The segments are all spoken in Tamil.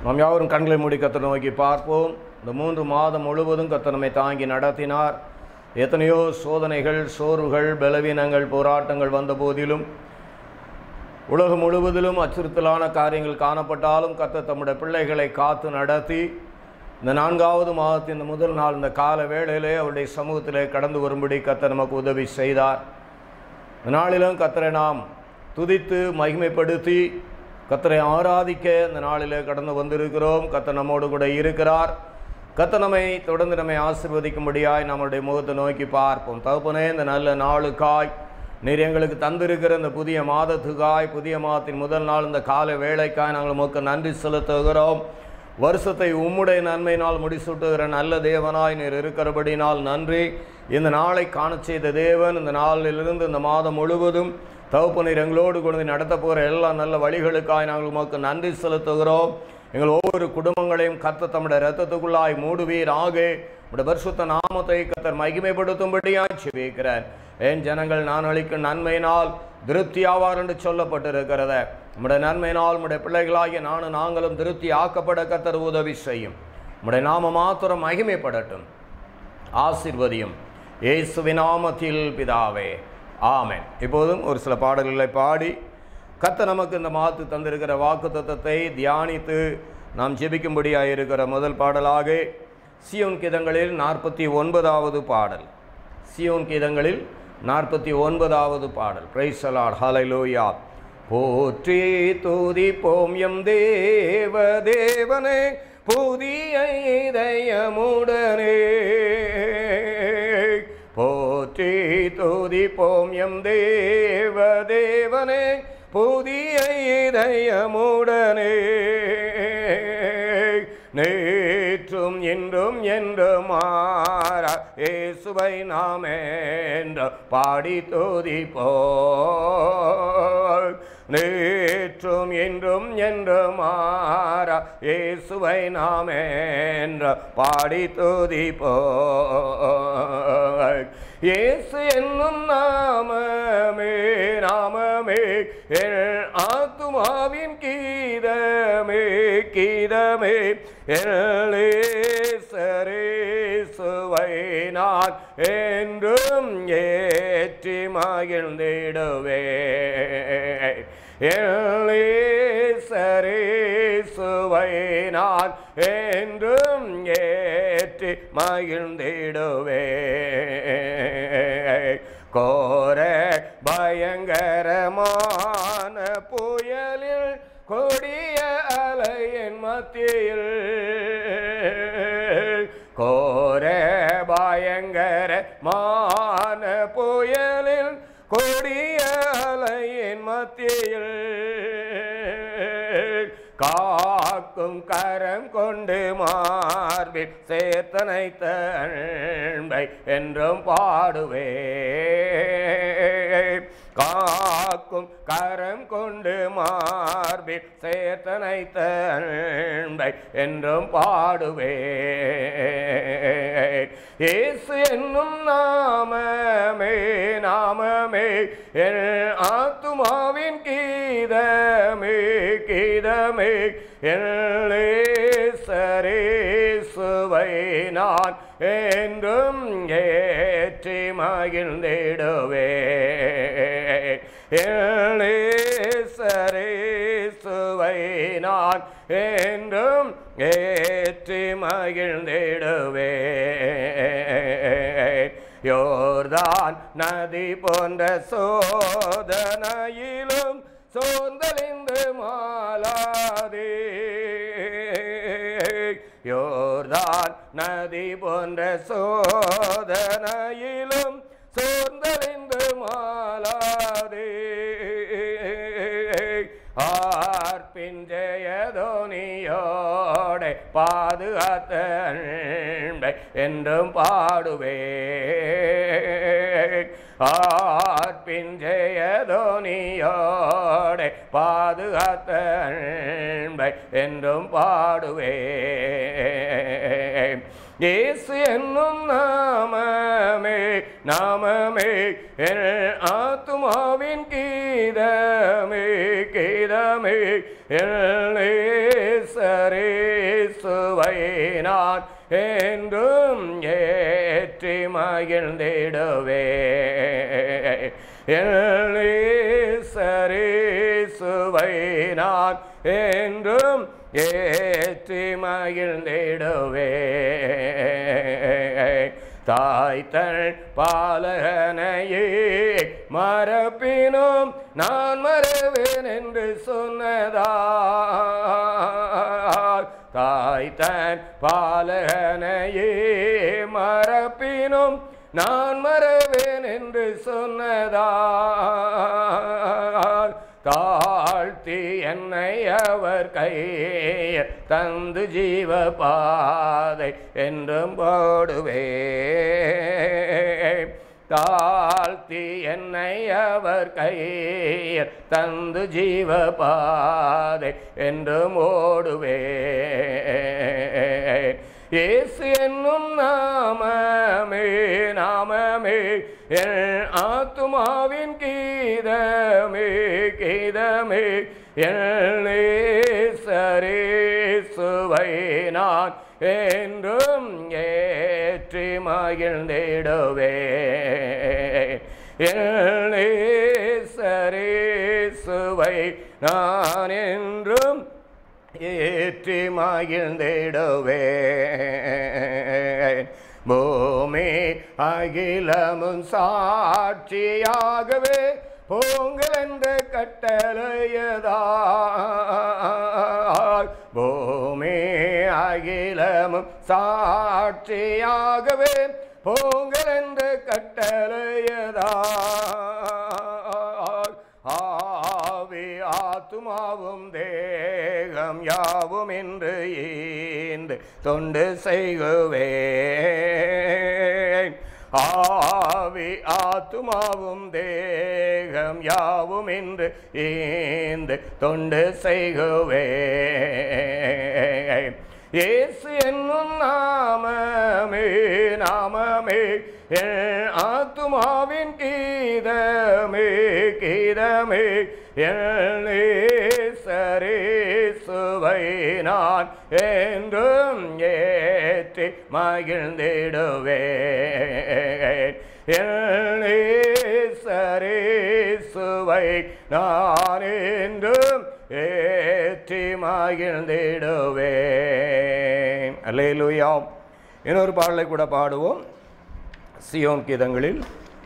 நாம் யாவரும் கண்களை மூடி கத்தரை நோக்கி பார்ப்போம் இந்த மூன்று மாதம் முழுவதும் கத்தர் நம்மை தாங்கி நடத்தினார் எத்தனையோ சோதனைகள் சோர்வுகள் பலவீனங்கள் போராட்டங்கள் வந்த போதிலும் உலகம் முழுவதிலும் அச்சுறுத்தலான காரியங்கள் காணப்பட்டாலும் கத்த தம்முடைய பிள்ளைகளை காத்து நடத்தி இந்த நான்காவது மாதத்தின் இந்த முதல் நாள் இந்த கால வேளையிலே அவருடைய சமூகத்திலே கடந்து வரும்படி கத்த நமக்கு உதவி செய்தார் இந்த நாளிலும் கத்தரை நாம் துதித்து மகிமைப்படுத்தி கத்தரை ஆராதிக்க இந்த நாளிலே கடந்து வந்திருக்கிறோம் கத்த நம்மோடு கூட இருக்கிறார் கத்த நம்மை தொடர்ந்து நம்மை ஆசிர்வதிக்கும்படியாய் நம்முடைய முகத்தை நோக்கி பார்ப்போம் தகப்பனே இந்த நல்ல நாளுக்காய் நீர் எங்களுக்கு தந்திருக்கிற இந்த புதிய மாதத்துக்காய் புதிய மாதத்தின் முதல் நாள் இந்த கால வேலைக்காய் நாங்கள் உமக்கு நன்றி செலுத்துகிறோம் வருஷத்தை உம்முடைய நன்மையினால் முடிசூட்டுகிற நல்ல தேவனாய் நீர் இருக்கிறபடினால் நன்றி இந்த நாளை காணச் செய்த தேவன் இந்த நாளிலிருந்து இந்த மாதம் முழுவதும் தகுப்பு நீர் எங்களோடு கொண்டு நடத்த போகிற எல்லா நல்ல வழிகளுக்காய் நாங்கள் உமக்கு நன்றி செலுத்துகிறோம் எங்கள் ஒவ்வொரு குடும்பங்களையும் கத்த தம்முடைய ரத்தத்துக்குள்ளாய் மூடுவீர் ஆகே உடைய பரிசுத்த நாமத்தை கத்தர் மகிமைப்படுத்தும்படியாய் செவிக்கிறேன் என் ஜனங்கள் நான் அளிக்கும் நன்மையினால் திருப்தி ஆவார் என்று சொல்லப்பட்டிருக்கிறத உம்முடைய நன்மையினால் உம்முடைய பிள்ளைகளாகிய நானும் நாங்களும் திருப்தி ஆக்கப்பட கத்தர் உதவி செய்யும் உம்முடைய நாம மாத்திரம் மகிமைப்படட்டும் ஆசிர்வதியும் இயேசுவின் நாமத்தில் பிதாவே ஆமென் இப்போதும் ஒரு சில பாடல்களை பாடி கத்த நமக்கு இந்த மாத்து தந்திருக்கிற வாக்கு தத்தத்தை தியானித்து நாம் ஜெபிக்கும்படியாக இருக்கிற முதல் பாடலாக சியோன் கீதங்களில் நாற்பத்தி ஒன்பதாவது பாடல் சியோன் கீதங்களில் நாற்பத்தி ஒன்பதாவது பாடல் பிரைசலாட் ஹலைலூயா போற்றி துதிப்போம் எம் தேவ தேவனே புதிய இதயமுடனே போற்றி துதிப்போம் எம் தேவ தேவனே புதிய இதயமுடனே நேற்றும் இன்றும் என்று மாற இயேசுவை நாம் என்று பாடி துதிப்போ நேற்றும் இன்றும் என்று மாற இயேசுவை நாம் என்று பாடி துதிப்போ இயேசு என்னும் நாமமே நாமமே என் ஆத்துமாவின் கீதமே கீதமே சுவை நான் என்றும் ஏற்றி மகிழ்ந்திடுவே சுவை நான் என்றும் ஏற்றி மகிழ்ந்திடுவே கோர பயங்கரமான புயலில் கொடிய அலையின் மத்தியில் கோர பயங்கரமான புயலில் கொடிய அலையின் மத்தியில் காக்கும் கரம் கொண்டு மார்பில் சேர்த்தனை தன்பை என்றும் பாடுவே காக்கும் கரம் கொண்டு மார்பில் சேர்த்தனை தன்பை என்றும் பாடுவே இயேசு என்னும் நாமமே நாமமே என் ஆத்துமாவின் கீதமே கீதமே சுவை நான் என்றும் ஏற்றி மகிழ்ந்திடுவே சுவை நான் என்றும் ஏற்றி மகிழ்ந்திடுவே யோர்தான் நதி போன்ற சோதனையிலும் சோர்ந்தலிந்து மாலாதே யோர்தான் நதி போன்ற சோதனையிலும் சோர்ந்தலிந்து மாலாதே ஆர்பின் ஜெயதோனியோட பாதுகாத்த அன்பை என்றும் பாடுவே ஆர்பின் ஜெயதோனியோட பாதுகாத்த அன்பை என்றும் பாடுவே இயேசு என்னும் நாமமே நாமமே என் ஆத்துமாவின் கீதமே கீதமே என் நேசரே என்றும் ஏற்றி மகிழ்ந்திடுவே சரி சுவை நான் என்றும் ஏற்றி மகிழ்ந்திடுவே தாய் தள் பாலகனையே மரப்பினும் நான் மறவேன் என்று சொன்னதால் தாய் தன் பாலகனையே மரப்பினும் நான் மறவேன் என்று சொன்னதால் தாழ்த்தி என்னை அவர் கைய தந்து ஜீவ பாதை என்றும் போடுவே தாழ்த்தி என்னை அவர் கையில் தந்து ஜீவ பாதை என்றும் ஓடுவே இயேசு என்னும் நாமமே நாமமே என் ஆத்துமாவின் கீதமே கீதமே சரே சுவை நான் என்றும் ஏற்றி மகிழ்ந்திடுவே சரே சுவை நான் என்றும் ஏற்றி மகிழ்ந்திடுவே பூமி அகிலமும் சாட்சியாகவே போங்கள் என்ற கட்டளையதால் பூமி அகிலமும் சாட்சியாகவே போங்கள் என்ற கட்டளையதால் ஆவி ஆத்துமாவும் தேகம் யாவும் என்று ஈந்து தொண்டு செய்குவேன் ஆவி ஆத்துமாவும் தேகம் யாவும் என்று ஈந்து தொண்டு செய்குவேன் இயேசு என்னும் நாமமே நாமமே என் ஆத்துமாவின் கீதமே கீதமே சரே சுவை நான் என்றும் ஏற்றி மகிழ்ந்திடுவே சரே சுவை நான் என்றும் ஏற்றி மகிழ்ந்திடுவேன் அல்லேலூயாம் இன்னொரு பாடலை கூட பாடுவோம் சியோன் கீதங்களில்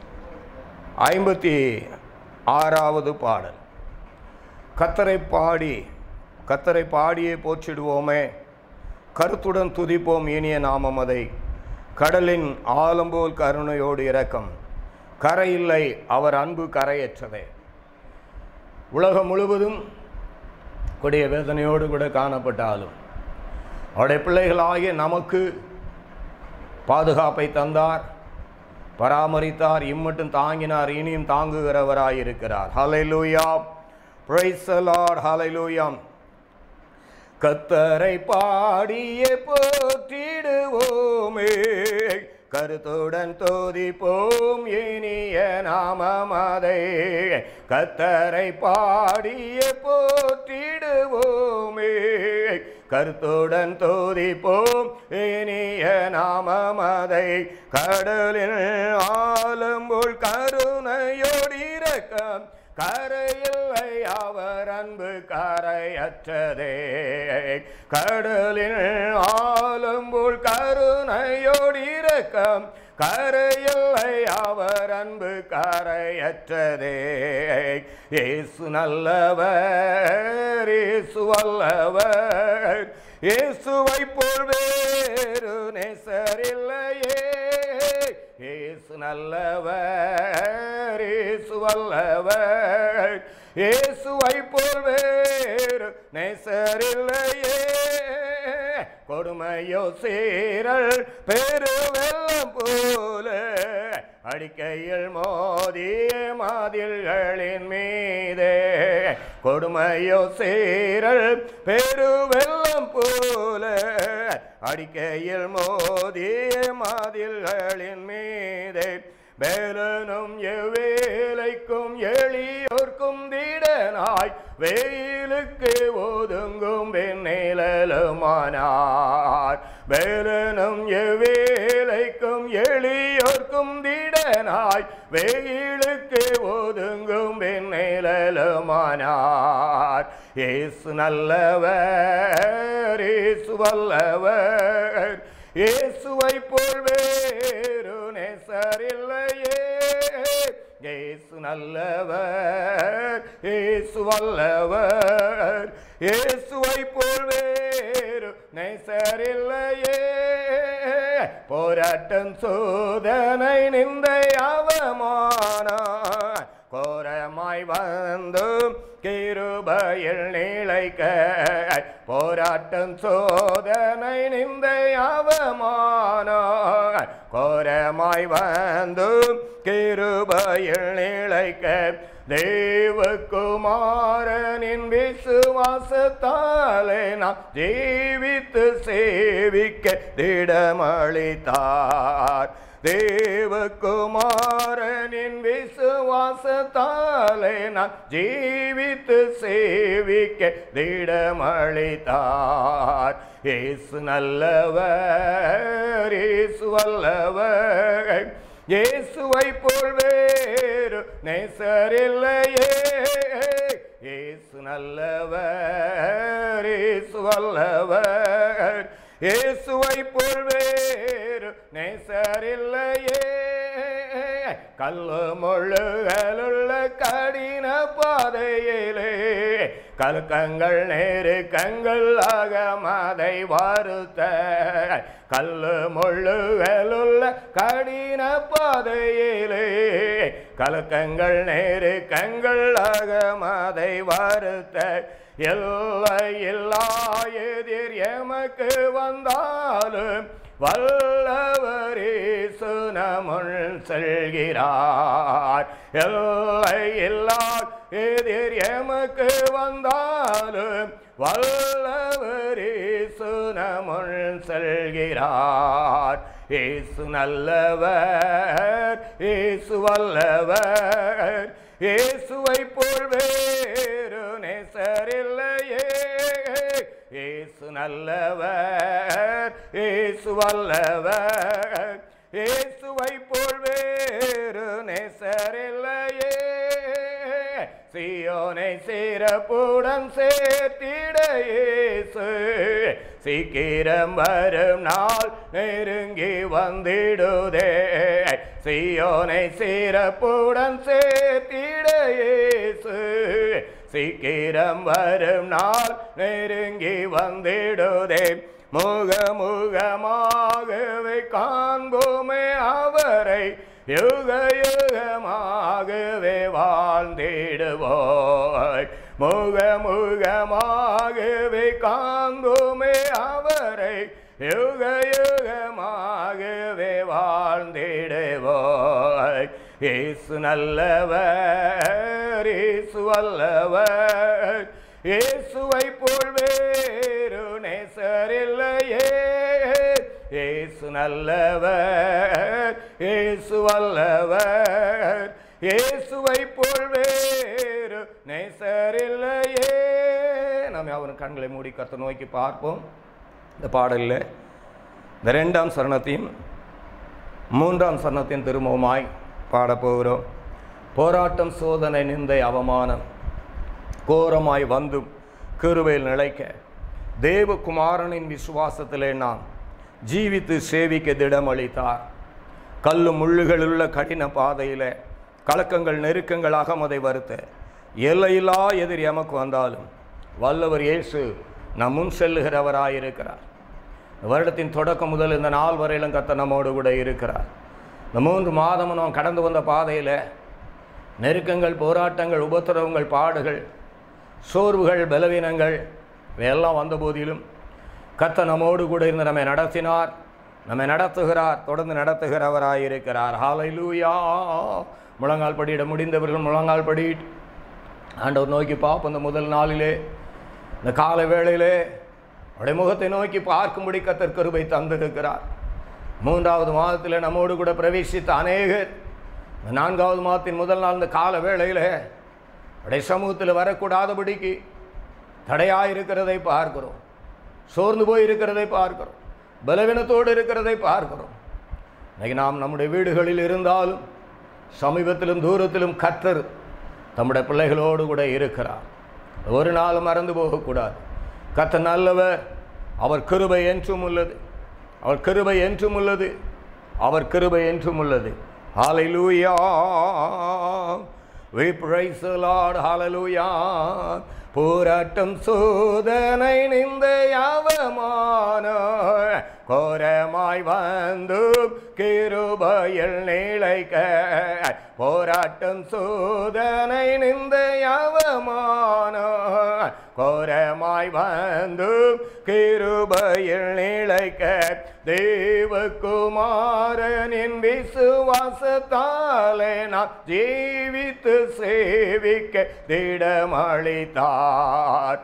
ஐம்பத்தி ஆறாவது பாடல் கத்தரை பாடி கத்தரை பாடியே போற்றிடுவோமே கருத்துடன் துதிப்போம் இனிய நாமம் அதை கடலின் ஆலம்போல் கருணையோடு இரக்கம் கரையில்லை அவர் அன்பு கரையற்றதே உலகம் முழுவதும் கொடிய வேதனையோடு கூட காணப்பட்டாலும் அவருடைய பிள்ளைகளாகிய நமக்கு பாதுகாப்பை தந்தார் பராமரித்தார் இம்மட்டும் தாங்கினார் இனியும் தாங்குகிறவராயிருக்கிறார் ஹalleluya praise the lord hallelujah கத்தரை பாடியே போற்றிடுவோமே கருத்துடன் தோதிப்போம் இனிய நாமமதை கத்தரை பாடியே போற்றிடுவோமே கருத்துடன் தோதிப்போம் இனிய நாமமதை கடலில் ஆலம்போல் கருணையோடிரக்கம் கரையில்லை அவர் அன்பு கரையற்றதே கடலில் ஆலம்போல் கருணையோடிரக்கம் கரையில்லை அவர் அன்பு கரையற்றதே இயேசு நல்லவர் இயேசு வல்லவர் இயேசுவை போல் வேறு நேசரில்லையே இயேசு நல்லவர் இயேசு வல்லவர் இயேசுவை போல் வேறு நேசரில்லையே கொடுமையோ சீரல் பெருவெல்லம் போல அடிக்கையில் மோதிய மாதில்களின் மீதே கொடுமையோ சீரல் பெருவெல்லம் போல அடிக்கையில் மோதிய மாதில்களின் மீதே வேலனும் எவ்வேலைக்கும் எளியோர்க்கும் திடனாய் வெயிலுக்கு ஒதுங்கும் வெண்ணிலலுமானார் வேலனும் எவ்வேலைக்கும் எளியோர்க்கும் திடனாய் வெயிலுக்கு ஒதுங்கும் நிழலுமானார் இயேசு நல்லவர் இயேசு வல்லவர் இயேசுவை போல் வேறு நேசரில்லையே இயேசு நல்லவர் இயேசு வல்லவர் இயேசுவை போல் வேறு நேசரில்லையே போராட்டம் சோதனை நிந்தை அவமான கோரமாய் வந்தும் கிருபையில் நிலைக்க போராட்டம் சோதனை நிந்தை அவமான கோரமாய் வந்தும் கிருபையில் நிலைக்க தேவகுமாரனின் விசுவாசத்தாலே நாம் ஜீவித்து சேவிக்க திடமளித்தார் தேவகுமாரனின் விசுவாசத்தாலே நான் ஜீவித்து சேவிக்க திடமளித்தார் இயேசு நல்லவர் இயேசு வல்லவர் இயேசுவை போல் வேறு நேசரில்லையே இயேசு நல்லவர் இயேசு வல்லவர் இயேசுவை போல் வேறு நேசரில்லையே கல்லு முள்ளுகளுள்ள கடின பாதையிலே கலக்கங்கள் நெருக்கங்கள் அகமதை வருத்த கல்லு முள்ளுகளுள்ள கடின பாதையிலே கலக்கங்கள் நேருக்கங்கள் அகமதை வருத்த எல்லையில்லா எதிர் எமக்கு வந்தாலும் வல்லவரேசு நமுள் செல்கிறார் எல்லையில்லா எதிர் எமக்கு வந்தாலும் வல்லவரேசு நமுள் செல்கிறார் ஏசு நல்லவர் ஏசு வல்லவர் இயேசுவை போல் வேறு நேசரில்லையே இயேசு நல்லவர் இயேசு வல்லவர் இயேசுவை போல் வேறு நேசரில்லையே சியோனை சிறப்புடன் சேர்த்திட இயேசு சீக்கிரம் வரும் நாள் நெருங்கி வந்திடுதே சியோனை சிறப்புடன் சேர்த்திட இயேசு சீக்கிரம் வரும் நாள் நெருங்கி வந்திடுதே முகமுகமாகவே காண்போமே அவரை யுக யுகமாகவே வாழ்ந்திடுவோய் முகமுகமாகவே காண்போமே அவரை யுக யுகமாகவே வாழ்ந்திடுவோய் இயேசு நல்லவர் இயேசு வல்லவர் இயேசுவை போல் வேறு நேசரில்லையே இயேசு நல்லவர் இயேசு வல்லவர் இயேசுவை போல் வேறு நேசரில்லையே நாம் யாவரும் கண்களை மூடி கருத்தை நோக்கி பார்ப்போம் இந்த பாடலில் இந்த ரெண்டாம் சரணத்தையும் மூன்றாம் சரணத்தையும் திரும்பவுமாய் பாடப்போகிறோம் போராட்டம் சோதனை நிந்தை அவமானம் கோரமாய் வந்தும் கிருபையில் நிலைக்க தேவகுமாரனின் விசுவாசத்திலே நாம் ஜீவித்து சேவிக்க திடமளித்தார் கல்லு முள்ளுகளுள்ள கடின பாதையில் கலக்கங்கள் நெருக்கங்கள் அகமதை வருத்த எல்லையில்லா எதிர் எமக்கு வந்தாலும் வல்லவர் இயேசு நம் முன் செல்லுகிறவராயிருக்கிறார் இந்த வருடத்தின் தொடக்கம் முதல் இந்த நாள் வரையிலும் கத்த நம்மோடு கூட இருக்கிறார் இந்த மூன்று மாதமும் நாம் கடந்து வந்த பாதையில் நெருக்கங்கள் போராட்டங்கள் உபத்திரவங்கள் பாடுகள் சோர்வுகள் பலவீனங்கள் இவையெல்லாம் வந்த போதிலும் கத்த நம்மோடு கூட இருந்து நம்மை நடத்தினார் நம்மை நடத்துகிறார் தொடர்ந்து நடத்துகிறவராயிருக்கிறார் ஹalleluya முழங்கால் படியிட முடிந்தவர்கள் முழங்கால் படியிட்டு ஆண்டவர் நோக்கி பார்ப்போம் இந்த முதல் நாளிலே இந்த கால வேளையிலே அவருடைய முகத்தை நோக்கி பார்க்கும்படி கத்தர் கிருபை தந்திருக்கிறார் மூன்றாவது மாதத்தில் நம்மோடு கூட பிரவேசித்த அநேகர் இந்த நான்காவது மாதத்தின் முதல் நாள் இந்த கால வேளையில் அவருடைய சமூகத்தில் வரக்கூடாதபடிக்கு தடையாக இருக்கிறதை பார்க்கிறோம் சோர்ந்து போய் இருக்கிறதை பார்க்கிறோம் பலவீனத்தோடு இருக்கிறதை பார்க்கிறோம் இன்னைக்கு நாம் நம்முடைய வீடுகளில் இருந்தாலும் சமீபத்திலும் தூரத்திலும் கத்தர் தம்முடைய பிள்ளைகளோடு கூட இருக்கிறார் ஒரு நாள் மறந்து போகக்கூடாது கத்தர் நல்லவர் அவர் கிருபை என்றும் உள்ளது அவர் கிருபை என்றும் உள்ளது அவர் கிருபை என்றும் உள்ளது ஹalleluya we praise the lord hallelujah போராட்டம் சோதனை நிந்த அவமான கோரமாய் வந்து கிருபையில் நிலைக்க போராட்டம் சோதனை நிந்த அவமான கோரமாய் வந்து கிருபையில் நிலைக்க தேவகுமாரனின் விசுவாசத்தாலே நான் ஜீவித்து சேவிக்க திடமளித்தார்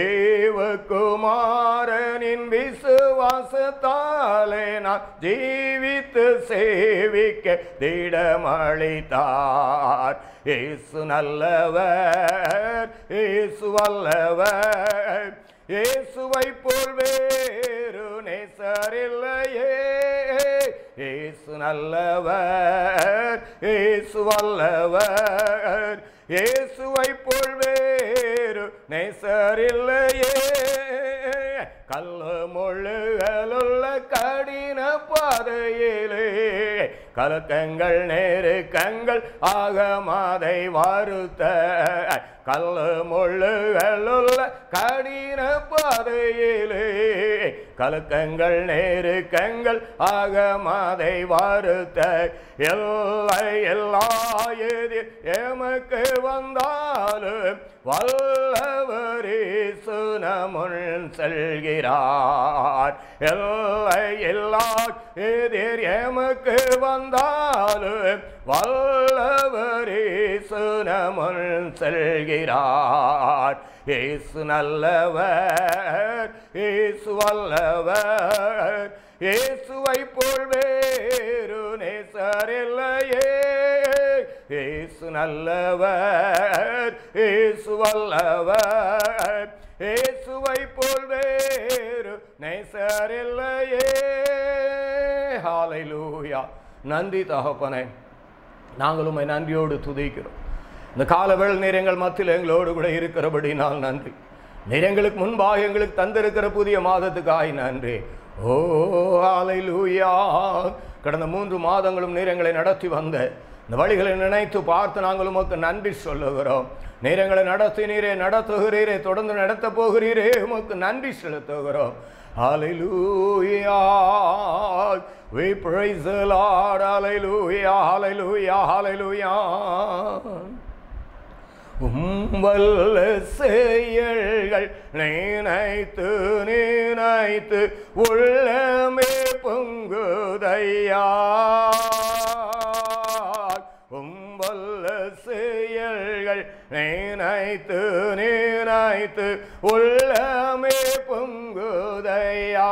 தேவகுமாரனின் விசுவாசத்தாலே நான் ஜீவித்து சேவிக்க திடமளித்தார் இயேசு நல்லவர் இயேசு வல்லவர் இயேசுவை போல் வேறு நேசரில்லையே இயேசு நல்லவர் இயேசு வல்லவர் இயேசுவை போல் வேறு நேசரில்லையே கல்லு முள்ளுகளுள்ள கடின பாதையிலே கலக்கங்கள் நெருக்கங்கள் ஆகமாதை வருத்த கல்லு முள்ளுகளுள்ள கடின பாதையிலே கலக்கங்கள் நெருக்கங்கள் ஆகமாதை வருத்த எல்லை எல்லா எதிர் எமக்கு வந்தாலும் வல்லவரே சுனமுன் செல்கிறார் எல்லை எல்லா எதிர் எமக்கு வந்தாலும் வல்லவரே சுனமுன் செல்கிறார் ஏசு நல்லவர் ஏசு வல்லவர் இயேசுவை போல் வேறு நேசரில்லையே இயேசு நல்லவர் இயேசு வல்லவர் இயேசுவை போல் வேறு நேசரில்லையே ஹalleluya நன்றி தகப்பனே நாங்கள் உம்மை நன்றியோடு துதிக்கிறோம் இந்த காலவேள் நேரங்கள் மத்தியில் எங்களோடு கூட இருக்கிறபடினால் நன்றி நீர் எங்களுக்கு முன்பாக எங்களுக்கு தந்திருக்கிற புதிய மாதத்துக்காய் நன்றி ஓ ஹalleluya கடந்த மூன்று மாதங்களும் நீர் எங்களை நடத்தி வந்த இந்த வழிகளை நினைத்து பார்த்து நாங்கள் உமக்கு நன்றி சொல்லுகிறோம் நீர் எங்களை நடத்தினீரே நடத்துகிறீரே தொடர்ந்து நடத்த போகிறீரே உமக்கு நன்றி செலுத்துகிறோம் Hallelujah. We praise the Lord. Hallelujah. Hallelujah. Hallelujah. உம்பல்ல செயல்கள் நினைத்து நினைத்து உள்ளமே பொங்குதையா உம்பல்ல செயல்கள் நினைத்து நினைத்து உள்ளமே பொங்குதையா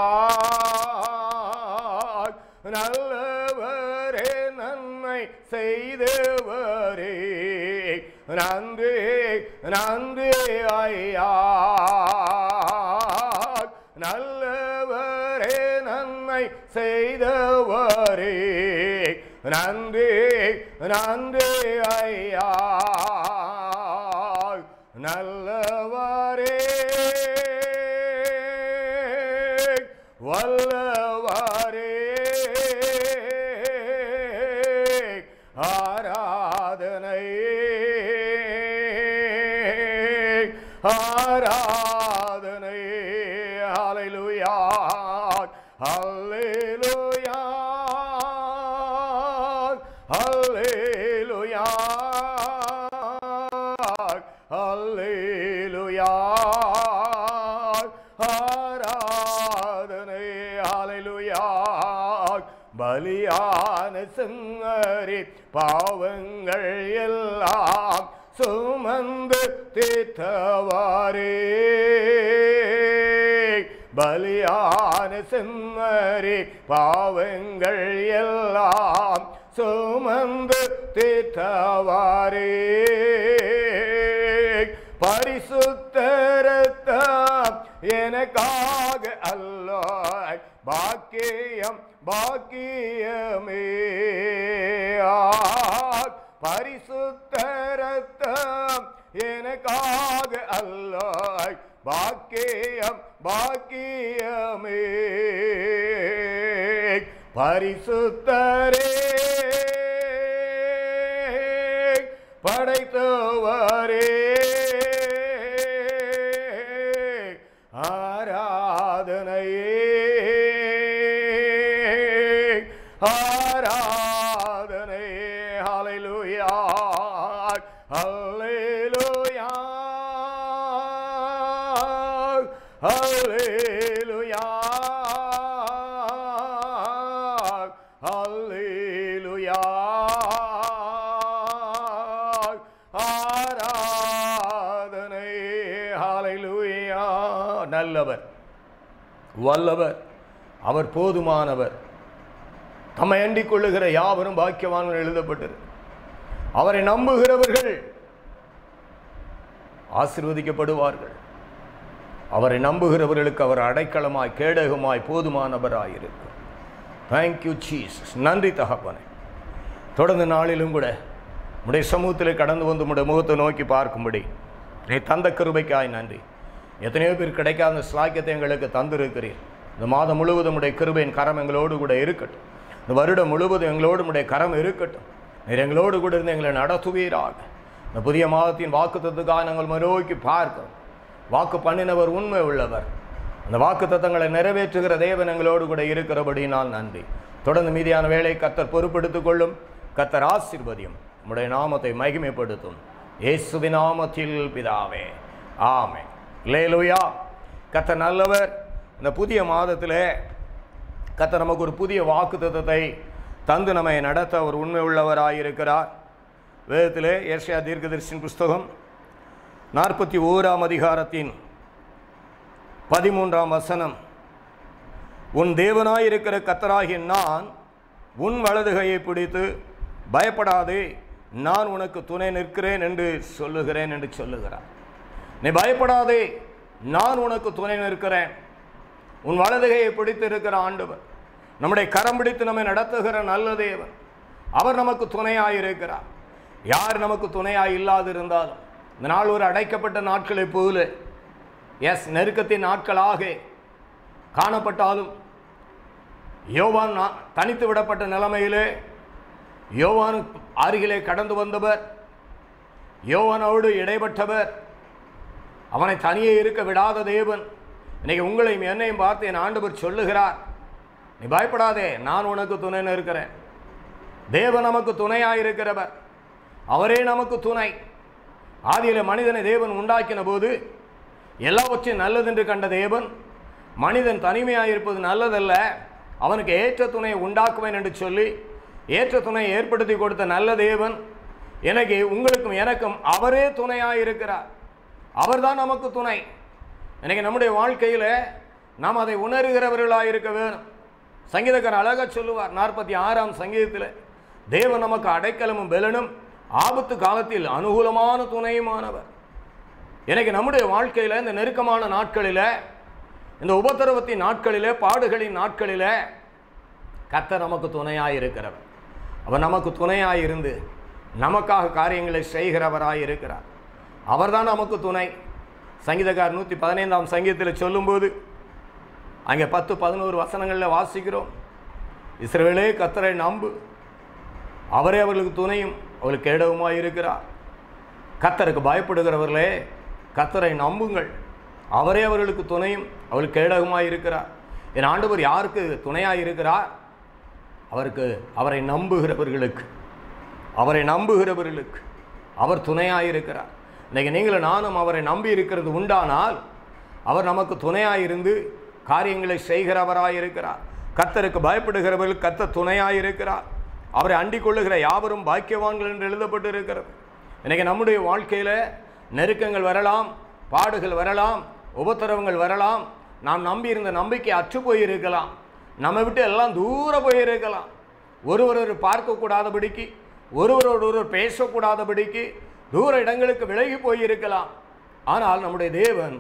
நல்லவரே நன்மை செய்தவரே நன்றி நன்றி ஐயா நல்லவரே நன்மை செய்தவரே நன்றி நன்றி ஐயா நல்லவரே வல்லவரே ஆராதனை ஆராதனை ஹalleluya ஹalleluya ஹalleluya ஹalleluya ஆராதனை ஹalleluya பலியான செங்கரி பாவங்கள் எல்லாம் சுமந்து தீர்த்தவாரே பலியான செம்மறி பாவங்கள் எல்லாம் சுமந்து தீர்த்தவாரே பரிசுத்தரத்தாம் எனக்காக அல்ல பாக்கியம் பாக்கியமே ஆ, பரிசுத்த ரத்தம் எனக்காக அல்ல பாக்கியம் பாக்கியமே பரிசுத்தரே படைத்தவரே ஆராதனையே ஆராதனை ஹalleluya ஹalleluya ஹalleluya ஹalleluya ஆராதனை ஹalleluya நல்லவர் வல்லவர் அவர் போதுமானவர் தம்மை அண்டிக் கொள்ளுகிற யாவரும் பாக்கியவான்கள் எழுதப்பட்டது அவரை நம்புகிறவர்கள் ஆசிர்வதிக்கப்படுவார்கள் அவரை நம்புகிறவர்களுக்கு அவர் அடைக்கலமாய் கேடகமாய் போதுமானவராய் இருக்கும் தேங்க்யூ சீசஸ் நன்றி தகப்பனே தொடர்ந்து நாளிலும் கூட உடைய சமூகத்தில் கடந்து வந்து உடைய முகத்தை நோக்கி பார்க்கும்படி நீ தந்த கிருபைக்காய் நன்றி எத்தனையோ பேர் கிடைக்காத ஸ்லாக்கியத்தை எங்களுக்கு தந்திருக்கிறீர் இந்த மாதம் முழுவதும் உடைய கிருபையின் கரம் எங்களோடு கூட இருக்கட்டும் இந்த வருடம் முழுவதும் எங்களோடு உடைய கரம் இருக்கட்டும் நீர் எங்களோடு கூட இருந்து எங்களை நடத்துவீராக இந்த புதிய மாதத்தின் வாக்குத்தத்துக்காக நாங்கள் நோக்கி பார்க்கிறோம் வாக்கு பண்ணினவர் உண்மை உள்ளவர் அந்த வாக்கு தத்தங்களை நிறைவேற்றுகிற தேவன் எங்களோடு கூட இருக்கிறபடினால் நன்றி தொடர்ந்து மீதியான வேலை கத்தர் பொறுப்பெடுத்துக் கொள்ளும் கத்தர் ஆசீர்வதியும் உம்முடைய நாமத்தை மகிமைப்படுத்தும் இயேசுவி நாமத்தில் பிதாவே ஆமே லேலுயா கத்தர் நல்லவர் இந்த புதிய மாதத்தில் கத்தர் நமக்கு ஒரு புதிய வாக்கு தத்தத்தை தந்து நம்மை நடத்த அவர் உண்மை உள்ளவராயிருக்கிறார் வேதத்திலே ஏர்ஷியா தீர்க்கதரிசின் புஸ்தகம் நாற்பத்தி ஓராம் அதிகாரத்தின் பதிமூன்றாம் வசனம் உன் தேவனாயிருக்கிற கத்தராகிய நான் உன் வலதுகையை பிடித்து பயப்படாதே நான் உனக்கு துணை நிற்கிறேன் என்று சொல்லுகிறேன் என்று சொல்லுகிறார் நீ பயப்படாதே நான் உனக்கு துணை நிற்கிறேன் உன் வலதுகையை பிடித்து இருக்கிற ஆண்டவர் நம்முடைய கரம் பிடித்து நம்மை நடத்துகிற நல்ல தேவன் அவர் நமக்கு துணையாயிருக்கிறார் யார் நமக்கு துணையாய் இல்லாதிருந்தாலும் இந்த நாள் ஒரு அடைக்கப்பட்ட நாட்களைப் போல எஸ் நெருக்கத்தின் நாட்களாக காணப்பட்டாலும் யோவான் நா- தனித்து விடப்பட்ட நிலைமையிலே யோவானு அருகிலே கடந்து வந்தவர் யோவானோடு இடைப்பட்டவர் அவனை தனியே இருக்க விடாத தேவன் இன்னைக்கு உங்களையும் என்னையும் பார்த்து என் ஆண்டவர் சொல்லுகிறார் நீ பயப்படாதே நான் உனக்கு துணை இருக்கிறேன் தேவன் நமக்கு துணையாக இருக்கிறவர் அவரே நமக்கு துணை ஆதியில மனிதனை தேவன் உண்டாக்கின போது எல்லாவற்றையும் நல்லதென்று கண்ட தேவன் மனிதன் தனிமையாக இருப்பது நல்லதல்ல அவனுக்கு ஏற்ற துணையை உண்டாக்குவேன் என்று சொல்லி ஏற்ற துணையை ஏற்படுத்தி கொடுத்த நல்ல தேவன் எனக்கு உங்களுக்கும் எனக்கும் அவரே துணையாக இருக்கிறார் அவர்தான் நமக்கு துணை எனக்கு நம்முடைய வாழ்க்கையில் நாம் அதை உணர்கிறவர்களாக இருக்க வேணும் சங்கீதக்காரர் அழகாக சொல்லுவார் நாற்பத்தி ஆறாம் சங்கீதத்தில் தேவன் நமக்கு அடைக்கலமும் பெலனும் ஆபத்து காலத்தில் அனுகூலமான துணையுமானவர் எனக்கு நம்முடைய வாழ்க்கையில் இந்த நெருக்கமான நாட்களில் இந்த உபத்திரவத்தின் நாட்களிலே பாடுகளின் நாட்களிலே கர்த்தர் நமக்கு துணையாக இருக்கிறவர் அவர் நமக்கு துணையாக இருந்து நமக்காக காரியங்களை செய்கிறவராய் இருக்கிறார் அவர்தான் நமக்கு துணை சங்கீதக்கார் நூற்றி பதினைந்தாம் சங்கீதத்தில் சொல்லும்போது அங்கே பத்து பதினோரு வசனங்களில் வாசிக்கிறோம் இஸ்ரவேலே கர்த்தரை நம்பு அவரே அவர்களுக்கு துணையும் அவர்களுக்கு கேடவுமாய் இருக்கிறார் கத்தருக்கு பயப்படுகிறவர்களே கத்தரை நம்புங்கள் அவரே அவர்களுக்கு துணையும் அவர்களுக்கு கேடகமாய் இருக்கிறார் என் ஆண்டவர் யாருக்கு துணையாக இருக்கிறார் அவருக்கு அவரை நம்புகிறவர்களுக்கு அவரை நம்புகிறவர்களுக்கு அவர் துணையாக இருக்கிறார் இன்னைக்கு நீங்களும் நானும் அவரை நம்பி இருக்கிறது உண்டானால் அவர் நமக்கு துணையாக இருந்து காரியங்களை செய்கிறவராய் இருக்கிறார் கத்தருக்கு பயப்படுகிறவர்கள் கத்த துணையாக இருக்கிறார் அவரை அண்டிக் கொள்ளுகிற யாவரும் பாக்கியவான்கள் என்று எழுதப்பட்டு இருக்கிறது இன்னைக்கு நம்முடைய வாழ்க்கையில் நெருக்கங்கள் வரலாம் பாடுகள் வரலாம் உபத்திரவங்கள் வரலாம் நாம் நம்பியிருந்த நம்பிக்கை அற்று போயிருக்கலாம் நம்ம விட்டு எல்லாம் தூர போயிருக்கலாம் ஒருவரொரு பார்க்கக்கூடாதபடிக்கு ஒருவரோடு ஒருவர் பேசக்கூடாதபடிக்கு தூர இடங்களுக்கு விலகி போயிருக்கலாம் ஆனால் நம்முடைய தேவன்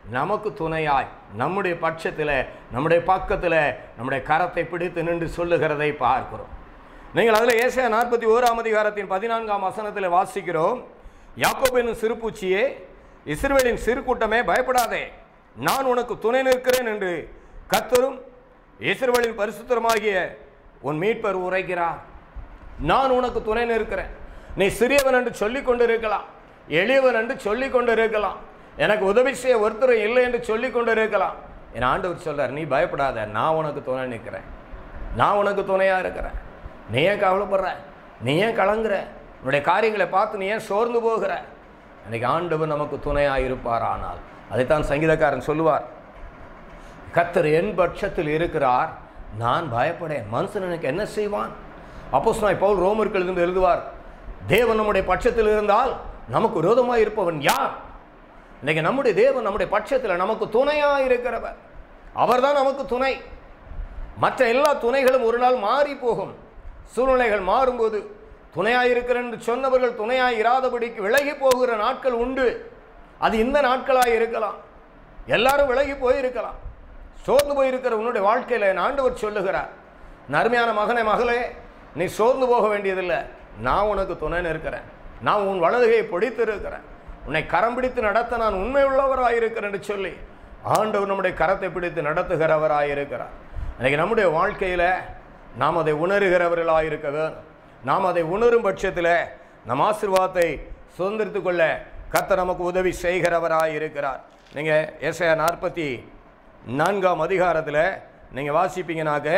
நமக்கு துணையாய் நம்முடைய பட்சத்தில் நம்முடைய பக்கத்தில் நம்முடைய கரத்தை பிடித்து நின்று சொல்லுகிறதை பார்க்கிறோம் நீங்கள் அதில் ஏசாயா நாற்பத்தி ஓராம் அதிகாரத்தின் பதினான்காம் வசனத்தில் வாசிக்கிறோம் யாக்கோபின் சிறுபூச்சியே இஸ்ரவேலின் சிறு கூட்டமே பயப்படாதே நான் உனக்கு துணை நிற்கிறேன் என்று கத்தரும் இஸ்ரவேலின் பரிசுத்தருமாகிய உன் மீட்பர் உரைக்கிறார் நான் உனக்கு துணை நிற்கிறேன் நீ சிறியவன் என்று சொல்லிக் கொண்டு இருக்கலாம் எளியவன் என்று சொல்லிக் கொண்டு இருக்கலாம் எனக்கு உதவி செய்ய ஒருத்தரும் இல்லை என்று சொல்லிக் கொண்டு இருக்கலாம் என் ஆண்டவர் சொல்றார் நீ பயப்படாத நான் உனக்கு துணை நிற்கிறேன் நான் உனக்கு துணையாக இருக்கிறேன் நீ ஏன் கவலைப்படுற நீ ஏன் கலங்குற உன்னுடைய காரியங்களை பார்த்து நீ ஏன் சோர்ந்து போகிற இன்னைக்கு ஆண்டவர் நமக்கு துணையாக இருப்பார் ஆனால் அதைத்தான் சங்கீதக்காரன் சொல்லுவார் கத்தர் என் பட்சத்தில் இருக்கிறார் நான் பயப்படேன் மனுஷன் எனக்கு என்ன செய்வான் அப்போ பவுல் ரோமர்கள் இருந்து எழுதுவார் தேவன் நம்முடைய பட்சத்தில் இருந்தால் நமக்கு விரோதமாக இருப்பவன் யார் இன்னைக்கு நம்முடைய தேவன் நம்முடைய பட்சத்தில் நமக்கு துணையாக இருக்கிறவர் அவர்தான் நமக்கு துணை மற்ற எல்லா துணைகளும் ஒரு நாள் மாறி போகும் சூழ்நிலைகள் மாறும்போது துணையாக இருக்கிறேன் என்று சொன்னவர்கள் துணையாக இராதபடிக்கு விலகி போகிற நாட்கள் உண்டு அது இந்த நாட்களாக இருக்கலாம் எல்லாரும் விலகி போயிருக்கலாம் சோர்ந்து போயிருக்கிற உன்னுடைய வாழ்க்கையில் என் ஆண்டவர் சொல்லுகிறார் "என் அருமையான மகனே மகளே நீ சோர்ந்து போக வேண்டியதில்லை நான் உனக்கு துணை இருக்கிறேன் நான் உன் வலதுகையை பிடித்து இருக்கிறேன் உன்னை கரம் பிடித்து நடத்த நான் உண்மை உள்ளவராக இருக்கிறேன் என்று சொல்லி ஆண்டவர் நம்முடைய கரத்தை பிடித்து நடத்துகிறவராக இருக்கிறார் இன்னைக்கு நம்முடைய வாழ்க்கையில் நாம் அதை உணர்கிறவர்களாக இருக்க வேணும் நாம் அதை உணரும் பட்சத்தில் நம் ஆசீர்வாதத்தை சுதந்திரித்துக் கொள்ள கர்த்தர் நமக்கு உதவி செய்கிறவராக இருக்கிறார் நீங்கள் ஏசாயா நாற்பத்தி நான்காம் அதிகாரத்தில் நீங்கள் வாசிப்பீங்கனாக்க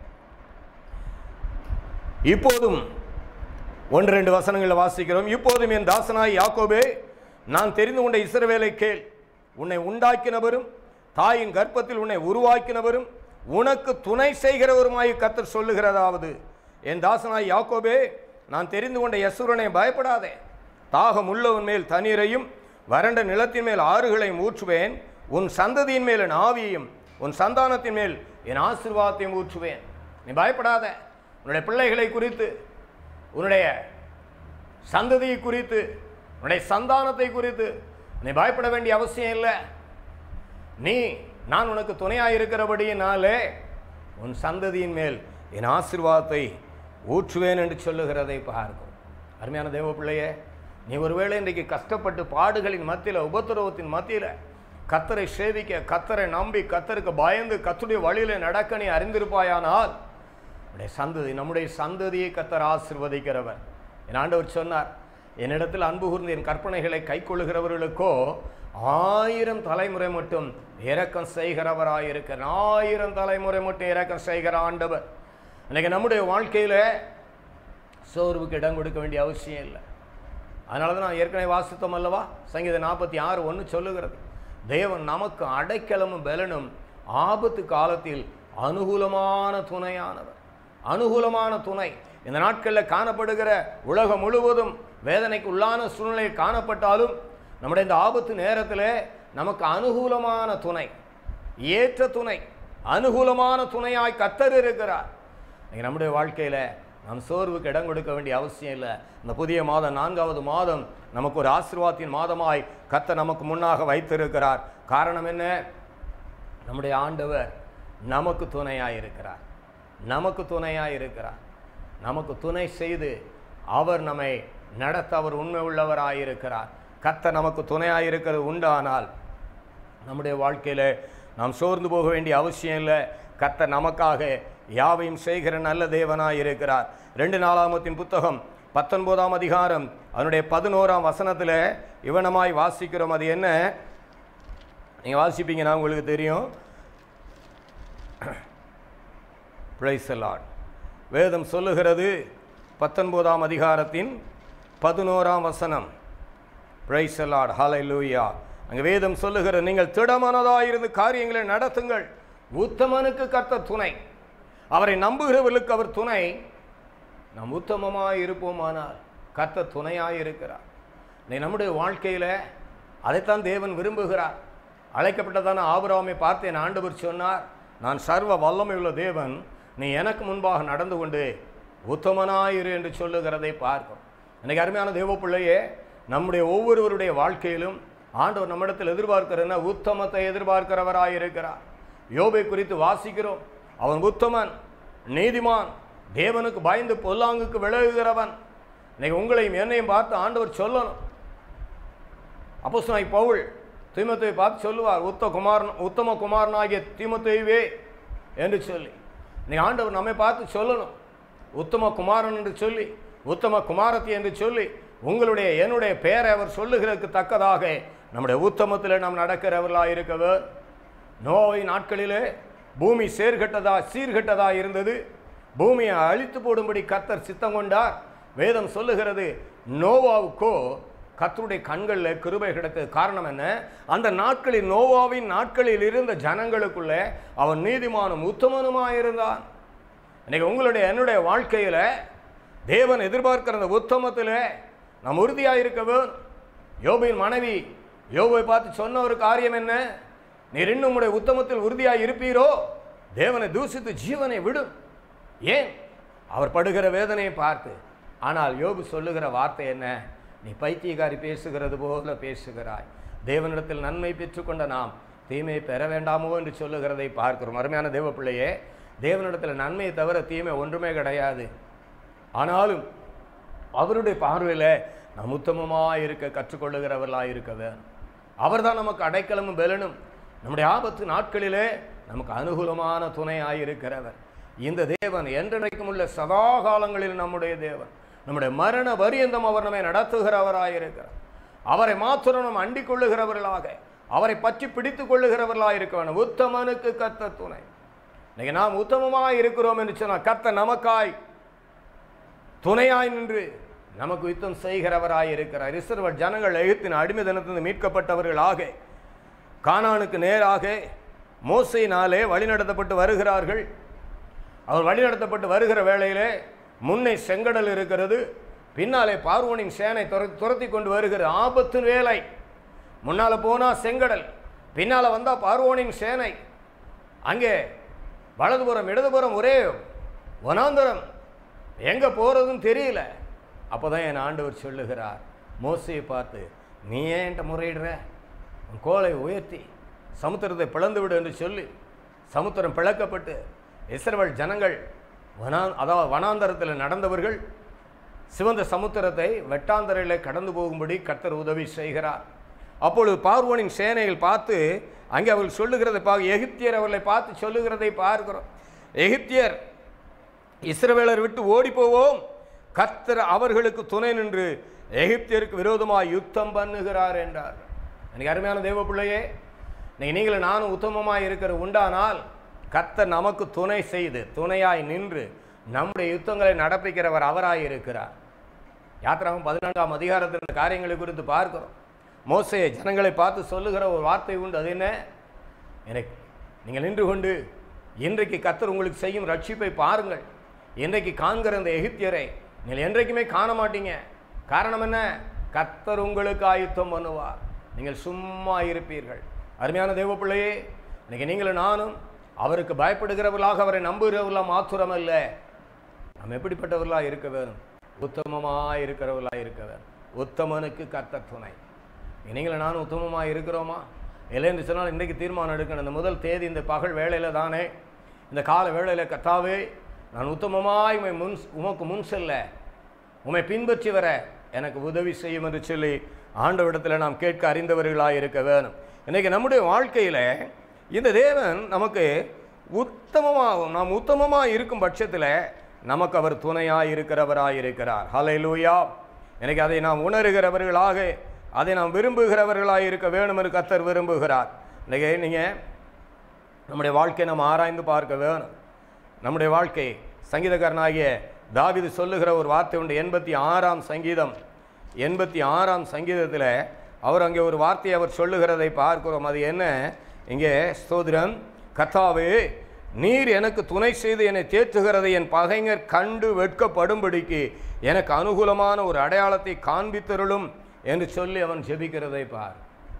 இப்போதும் ஒன்று ரெண்டு வசனங்களில் வாசிக்கிறோம் இப்போதும் என் தாசனாய் யாக்கோபே நான் தெரிந்து கொண்ட இஸ்ரவேலை கேள் உன்னை உண்டாக்கினவரும் தாயின் கர்ப்பத்தில் உன்னை உருவாக்கினவரும் உனக்கு துணை செய்கிறவருமாய் கத்தர் சொல்லுகிறதாவது என் தாசனாய் யாக்கோபே நான் தெரிந்து கொண்ட யசுரனை பயப்படாதே தாகம் உள்ளவன் மேல் தண்ணீரையும் வறண்ட நிலத்தின் மேல் ஆறுகளையும் ஊற்றுவேன் உன் சந்ததியின் மேல் என் ஆவியையும் உன் சந்தானத்தின் மேல் என் ஆசீர்வாதத்தையும் ஊற்றுவேன் நீ பயப்படாத உன்னுடைய பிள்ளைகளை குறித்து உன்னுடைய சந்ததியை குறித்து உன்னுடைய சந்தானத்தை குறித்து நீ பயப்பட வேண்டிய அவசியம் இல்லை நீ நான் உனக்கு துணையாக இருக்கிறபடியினாலே உன் சந்ததியின் மேல் என் ஆசீர்வாதத்தை ஊற்றுவேன் என்று சொல்லுகிறதை பார்க்கும் அருமையான தேவ பிள்ளையே நீ ஒருவேளை இன்றைக்கு கஷ்டப்பட்டு பாடுகளின் மத்தியில் உபத்திரவத்தின் மத்தியில் கத்தரை சேவிக்க கத்தரை நம்பி கத்தருக்கு பயந்து கத்துடைய வழியில் நடக்க நீ அறிந்திருப்பாயானால் நம்முடைய சந்ததி நம்முடைய சந்ததியை கத்தர் ஆசிர்வதிக்கிறவர் என் ஆண்டவர் சொன்னார் என்னிடத்தில் அன்பு கூர்ந்து என் கற்பனைகளை கைக்கொள்ளுகிறவர்களுக்கோ ஆயிரம் தலைமுறை மட்டும் இரக்கம் செய்கிறவராயிருக்க ஆயிரம் தலைமுறை மட்டும் இரக்கம் செய்கிற ஆண்டவர் இன்னைக்கு நம்முடைய வாழ்க்கையில் சோர்வுக்கு இடம் கொடுக்க வேண்டிய அவசியம் இல்லை அதனால தான் நான் ஏற்கனவே வாசித்தோம் அல்லவா சங்கீதம் நாற்பத்தி ஆறு ஒன்று சொல்லுகிறது தேவன் நமக்கு அடைக்கலமும் பலனும் ஆபத்து காலத்தில் அனுகூலமான துணையானவர் அனுகூலமான துணை இந்த நாட்களில் காணப்படுகிற உலகம் முழுவதும் வேதனைக்கு உள்ளான சூழ்நிலை காணப்பட்டாலும் நம்முடைய இந்த ஆபத்து நேரத்தில் நமக்கு அனுகூலமான துணை ஏற்ற துணை அனுகூலமான துணையாய் கத்தர் இருக்கிறார் இன்னைக்கு நம்முடைய வாழ்க்கையில் நாம் சோர்வுக்கு இடம் கொடுக்க வேண்டிய அவசியம் இல்லை இந்த புதிய மாதம் நான்காவது மாதம் நமக்கு ஒரு ஆசீர்வாதத்தின் மாதமாய் கத்த நமக்கு முன்னாக வைத்திருக்கிறார் காரணம் என்ன நம்முடைய ஆண்டவர் நமக்கு துணையாக இருக்கிறார் நமக்கு துணையாக இருக்கிறார் நமக்கு துணை செய்து அவர் நம்மை நடத்த அவர் உண்மை உள்ளவராக இருக்கிறார் கத்த நமக்கு துணையாக இருக்கிறது உண்டானால் நம்முடைய வாழ்க்கையில் நாம் சோர்ந்து போக வேண்டிய அவசியம் இல்லை கத்த நமக்காக யாவையும் செய்கிற நல்ல தேவனாய் இருக்கிறார் ரெண்டு நாளாமத்தின் புத்தகம் பத்தொன்பதாம் அதிகாரம் அதனுடைய பதினோராம் வசனத்தில் இவனமாய் வாசிக்கிறோம் அது என்ன நீங்கள் வாசிப்பீங்கன்னா உங்களுக்கு தெரியும் பிரைஸ் லார்ட் வேதம் சொல்லுகிறது பத்தொன்பதாம் அதிகாரத்தின் பதினோராம் வசனம் பிரைஸ் லார்ட் ஹலை லூயா அங்கே வேதம் சொல்லுகிற நீங்கள் திடமனதாயிருந்து காரியங்களை நடத்துங்கள் உத்தமனுக்கு கர்த்த துணை அவரை நம்புகிறவர்களுக்கு அவர் துணை நாம் உத்தமமாக இருப்போமானால் கர்த்த துணையாக இருக்கிறார் நீ நம்முடைய வாழ்க்கையில் அதைத்தான் தேவன் விரும்புகிறார் அழைக்கப்பட்டதான ஆபிரகாமை பார்த்து என் ஆண்டவர் சொன்னார் நான் சர்வ வல்லமை உள்ள தேவன் நீ எனக்கு முன்பாக நடந்து கொண்டு உத்தமனாயிரு என்று சொல்லுகிறதை பார்க்கும் எனக்கு அருமையான தேவ பிள்ளையே நம்முடைய ஒவ்வொருவருடைய வாழ்க்கையிலும் ஆண்டவர் நம்மிடத்தில் எதிர்பார்க்கிறன்னா உத்தமத்தை எதிர்பார்க்கிறவராய் இருக்கிறார் யோபை குறித்து வாசிக்கிறோம் அவன் உத்தமன் நீதிமான் தேவனுக்கு பயந்து பொல்லாங்குக்கு விலகுகிறவன் இன்னைக்கு உங்களையும் என்னையும் பார்த்து ஆண்டவர் சொல்லணும் அப்போஸ்தலனாகிய பவுல் தீமோத்தேயுவை பார்த்து சொல்லுவார் உத்த குமாரன் உத்தம குமாரனாகிய தீமோத்தேயுவே என்று சொல்லி நீ ஆண்டவர் நம்மை பார்த்து சொல்லணும் உத்தம குமாரன் என்று சொல்லி உத்தம குமாரத்தி என்று சொல்லி உங்களுடைய என்னுடைய பெயரை அவர் சொல்லுகிறதுக்கு தக்கதாக நம்முடைய உத்தமத்தில் நாம் நடக்கிறவர்களாக இருக்கவர் நோவை நாட்களிலே பூமி சேர்கட்டதா சீர்கட்டதா இருந்தது பூமியை அழித்து போடும்படி கத்தர் சித்தம் கொண்டார் வேதம் சொல்லுகிறது நோவாவுக்கோ கத்தருடைய கண்களில் கிருபை கிடைத்தது காரணம் என்ன அந்த நாட்களில் நோவாவின் நாட்களில் இருந்த ஜனங்களுக்குள்ளே அவன் நீதிமானும் உத்தமனுமாக இருந்தான் இன்னைக்கு உங்களுடைய என்னுடைய வாழ்க்கையில் தேவன் எதிர்பார்க்கிற அந்த உத்தமத்தில் நாம் உறுதியாக இருக்க வேணும் யோபின் மனைவி யோபை பார்த்து சொன்ன ஒரு காரியம் என்ன நீர் இன்னும் உடைய உத்தமத்தில் உறுதியாக இருப்பீரோ தேவனை தூசித்து ஜீவனை விடும் ஏன் அவர் படுகிற வேதனையை பார்த்து ஆனால் யோபு சொல்லுகிற வார்த்தை என்ன நீ பைத்தியக்காரி பேசுகிறது போல பேசுகிறாய் தேவனிடத்தில் நன்மை பெற்றுக்கொண்ட நாம் தீமையை பெற வேண்டாமோ என்று சொல்லுகிறதை பார்க்கிறோம் அருமையான தேவ பிள்ளையே தேவனிடத்தில் நன்மையை தவிர தீமை ஒன்றுமே கிடையாது ஆனாலும் அவருடைய பார்வையில் நாம் உத்தமமாக இருக்க கற்றுக்கொள்ளுகிறவர்களாக இருக்க வேணும் அவர் தான் நமக்கு அடைக்கலமும் பெலனும் நம்முடைய ஆபத்து நாட்களிலே நமக்கு அனுகூலமான துணையாக இருக்கிறவர் இந்த தேவன் என்றென்றைக்கும் உள்ள சதா காலங்களில் நம்முடைய தேவன் நம்முடைய மரண பரியந்தம் அவர் நம்மை நடத்துகிறவராக இருக்கிறார் அவரை மாத்திரம் நாம் அண்டிக் கொள்ளுகிறவர்களாக அவரை பற்றி பிடித்துக் கொள்ளுகிறவர்களாக இருக்க வேண்டும் உத்தமனுக்கு கத்த துணை இன்னைக்கு நாம் உத்தமமாக இருக்கிறோம் என்று சொன்னால் கத்த நமக்காய் துணையாய் நின்று நமக்கு யுத்தம் செய்கிறவராய் இருக்கிறார் இஸ்ரவேல் ஜனங்கள் எகிப்தின் அடிமை தினத்திலிருந்து மீட்கப்பட்டவர்களாக கானானுக்கு நேராக மோசையினாலே வழிநடத்தப்பட்டு வருகிறார்கள் அவர் வழிநடத்தப்பட்டு வருகிற வேளையிலே முன்னே செங்கடல் இருக்கிறது பின்னாலே பார்வோனின் சேனை துர துரத்தி கொண்டு வருகிற ஆபத்து வேலை முன்னால் போனால் செங்கடல் பின்னால் வந்தால் பார்வோனின் சேனை அங்கே வலதுபுறம் இடதுபுறம் ஒரே வனாந்தரம் எங்கே போகிறதுன்னு தெரியல அப்போ தான் என் ஆண்டவர் சொல்லுகிறார் மோசையை பார்த்து நீ ஏன் என்கிட்ட முறையிடுற உன் கோலை உயர்த்தி சமுத்திரத்தை பிளந்து விடு என்று சொல்லி சமுத்திரம் பிளக்கப்பட்டு இஸ்ரவேல் ஜனங்கள் வனா அதாவது வனாந்தரத்தில் நடந்தவர்கள் சிவந்த சமுத்திரத்தை வெட்டாந்தரையில் கடந்து போகும்படி கர்த்தர் உதவி செய்கிறார் அப்பொழுது பார்வோனின் சேனைகள் பார்த்து அங்கே அவர்கள் சொல்லுகிறதை பார்க்க எகிப்தியர் அவர்களை பார்த்து சொல்லுகிறதை பார்க்கிறோம் எகிப்தியர் இஸ்ரவேலர் விட்டு ஓடி போவோம் கர்த்தர் அவர்களுக்கு துணை நின்று எகிப்தியருக்கு விரோதமாக யுத்தம் பண்ணுகிறார் என்றார் எனக்கு அருமையான தேவ பிள்ளையே இன்னைக்கு நீங்களும் நானும் உத்தமமாக இருக்கிற உண்டானால் கர்த்தர் நமக்கு துணை செய்து துணையாய் நின்று நம்முடைய யுத்தங்களை நடப்பிக்கிறவர் அவராய் இருக்கிறார் யாத்திராவும் பதினான்காம் அதிகாரத்தில் இந்த காரியங்களை குறித்து பார்க்கிறோம் மோசையை ஜனங்களை பார்த்து சொல்லுகிற ஒரு வார்த்தை உண்டு அது என்ன எனக்கு நீங்கள் நின்று கொண்டு இன்றைக்கு கத்தர் உங்களுக்கு செய்யும் ரட்சிப்பை பாருங்கள் இன்றைக்கு காண்கிற அந்த எகிப்தியரை நீங்கள் என்றைக்குமே காண மாட்டீங்க காரணம் என்ன கத்தர் உங்களுக்கு ஆயுத்தம் பண்ணுவார் நீங்கள் சும்மா இருப்பீர்கள் அருமையான தேவ பிள்ளையே இன்னைக்கு நீங்களும் நானும் அவருக்கு பயப்படுகிறவர்களாக அவரை நம்புகிறவர்களாக மாத்திரம் அல்ல நாம் எப்படிப்பட்டவர்களாக இருக்க வேணும் உத்தமமாக இருக்கிறவர்களாக இருக்க வேணும் உத்தமனுக்கு கர்த்தர் துணை நீங்களும் நானும் உத்தமமாக இருக்கிறோமா இல்லைன்னு சொன்னால் இன்றைக்கு தீர்மானம் எடுக்கணும் இந்த முதல் தேதி இந்த பகல் வேளையில் தானே இந்த கால வேளையில் கத்தாவே நான் உத்தமமாய் உமை முன் உமக்கு முன் செல்ல உம்மை பின்பற்றி வர எனக்கு உதவி செய்யும் என்று சொல்லி ஆண்டவிடத்தில் நாம் கேட்க அறிந்தவர்களாக இருக்க வேணும் இன்றைக்கி நம்முடைய வாழ்க்கையில் இந்த தேவன் நமக்கு உத்தமமாகும் நாம் உத்தமமாக இருக்கும் பட்சத்தில் நமக்கு அவர் துணையாக இருக்கிறவராக இருக்கிறார் ஹலை லூயா எனக்கு அதை நாம் உணர்கிறவர்களாக அதை நாம் விரும்புகிறவர்களாக இருக்க வேணும் என்று கத்தர் விரும்புகிறார் இன்றைக்கி நீங்கள் நம்முடைய வாழ்க்கையை நம்ம ஆராய்ந்து பார்க்க வேணும் நம்முடைய வாழ்க்கை சங்கீதக்காரனாகிய தாவிது சொல்லுகிற ஒரு வார்த்தை உண்டு எண்பத்தி ஆறாம் சங்கீதம் எண்பத்தி ஆறாம் சங்கீதத்தில் அவர் அங்கே ஒரு வார்த்தையை அவர் சொல்லுகிறதை பார்க்கிறோம் அது என்ன இங்கே ஸ்தோத்திரம் கத்தாவே நீர் எனக்கு துணை செய்து என்னை தேற்றுகிறதை என் பகைஞர் கண்டு வெட்கப்படும்படிக்கு எனக்கு அனுகூலமான ஒரு அடையாளத்தை காண்பித்தருளும் என்று சொல்லி அவன் ஜெபிக்கிறதை பார்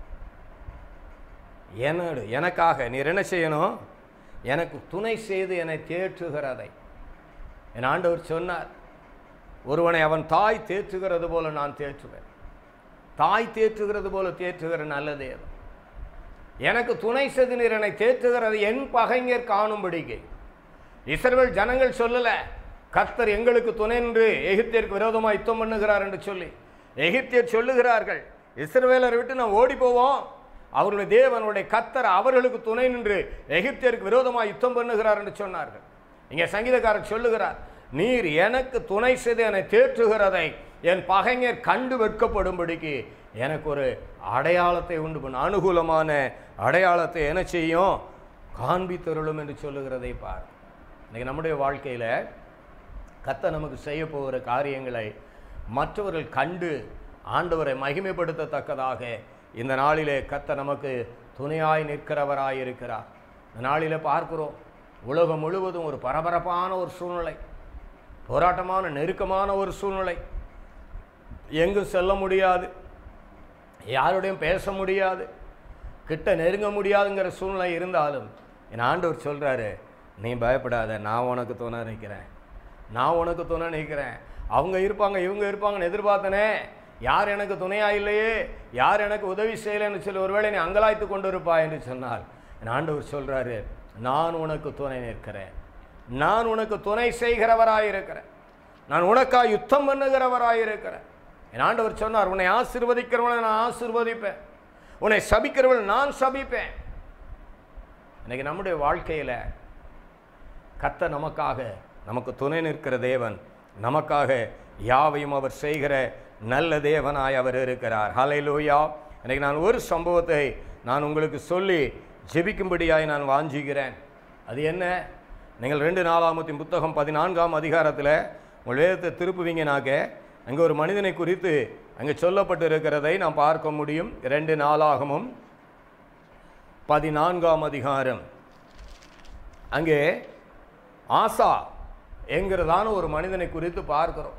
என்னோடு எனக்காக நீர் என்ன செய்யணும் எனக்கு துணை செய்து என்னை தேற்றுகிறதை என் ஆண்டவர் சொன்னார் ஒருவனை அவன் தாய் தேற்றுகிறது போல நான் தேற்றுவேன் தாய் தேற்றுகிறது போல தேற்றுகிற நல்ல தேவன் எனக்கு துணை செதினீர் என்னை தேற்றுகிறது என் பகைஞர் காணும்படிக்கு இஸ்ரவேல் ஜனங்கள் சொல்லல கர்த்தர் எங்களுக்கு துணை நின்று எகிப்தியருக்கு விரோதமாக யுத்தம் பண்ணுகிறார் என்று சொல்லி எகிப்தியர் சொல்லுகிறார்கள் இஸ்ரவேலரை விட்டு நான் ஓடி போவோம் அவருடைய தேவனுடைய கர்த்தர் அவர்களுக்கு துணை நின்று எகிப்தியருக்கு விரோதமாக யுத்தம் பண்ணுகிறார் என்று சொன்னார்கள் இங்கே சங்கீதக்காரர் சொல்லுகிறார் நீர் எனக்கு துணை செய்து என்னை தேற்றுகிறதை என் பகைஞர் கண்டு வெட்கப்படும்படிக்கு எனக்கு ஒரு அடையாளத்தை உண்டு பண்ண அனுகூலமான அடையாளத்தை என்ன செய்யும் காண்பித்தருளும் என்று சொல்லுகிறதை பார் இன்னைக்கு நம்முடைய வாழ்க்கையில் கத்த நமக்கு செய்ய போகிற காரியங்களை மற்றவர்கள் கண்டு ஆண்டவரை மகிமைப்படுத்தத்தக்கதாக இந்த நாளிலே கத்த நமக்கு துணையாய் நிற்கிறவராய் இருக்கிறார் இந்த நாளிலே பார்க்கிறோம் உலகம் முழுவதும் ஒரு பரபரப்பான ஒரு சூழ்நிலை போராட்டமான நெருக்கமான ஒரு சூழ்நிலை எங்கும் செல்ல முடியாது யாரோடையும் பேச முடியாது கிட்ட நெருங்க முடியாதுங்கிற சூழ்நிலை இருந்தாலும் என் ஆண்டவர் சொல்கிறாரு நீ பயப்படாத நான் உனக்கு துணை நிற்கிறேன் நான் உனக்கு துணை நிற்கிறேன் அவங்க இருப்பாங்க இவங்க இருப்பாங்கன்னு எதிர்பார்த்தனே யார் எனக்கு துணையா இல்லையே யார் எனக்கு உதவி செய்யலைன்னு சொல்லி ஒருவேளை நீ அங்கலாய்த்து கொண்டு இருப்பா என்று சொன்னால் என் ஆண்டவர் சொல்கிறாரு நான் உனக்கு துணை நிற்கிறேன் நான் உனக்கு துணை செய்கிறவராய் இருக்கிறேன் நான் உனக்காக யுத்தம் பண்ணுகிறவராய் இருக்கிறேன் என் ஆண்டவர் சொன்னார் உன்னை ஆசிர்வதிக்கிறவனை நான் ஆசிர்வதிப்பேன் உன்னை சபிக்கிறவன் நான் சபிப்பேன் இன்னைக்கு நம்முடைய வாழ்க்கையில் கத்த நமக்காக நமக்கு துணை நிற்கிற தேவன் நமக்காக யாவையும் அவர் செய்கிற நல்ல தேவனாய் அவர் இருக்கிறார் ஹalleluya இன்னைக்கு நான் ஒரு சம்பவத்தை நான் உங்களுக்கு சொல்லி ஜெபிக்கும்படியாய் நான் வாஞ்சிக்கிறேன் அது என்ன நீங்கள் ரெண்டு நாலாமத்தின் புத்தகம் பதினான்காம் அதிகாரத்தில் உங்கள் வேதத்தை திருப்புவீங்கனாக்க அங்கே ஒரு மனிதனை குறித்து அங்கே சொல்லப்பட்டு இருக்கிறதை நாம் பார்க்க முடியும் ரெண்டு நாளாகமும் பதினான்காம் அதிகாரம் அங்கே ஆசா என்கிறதான ஒரு மனிதனை குறித்து பார்க்கிறோம்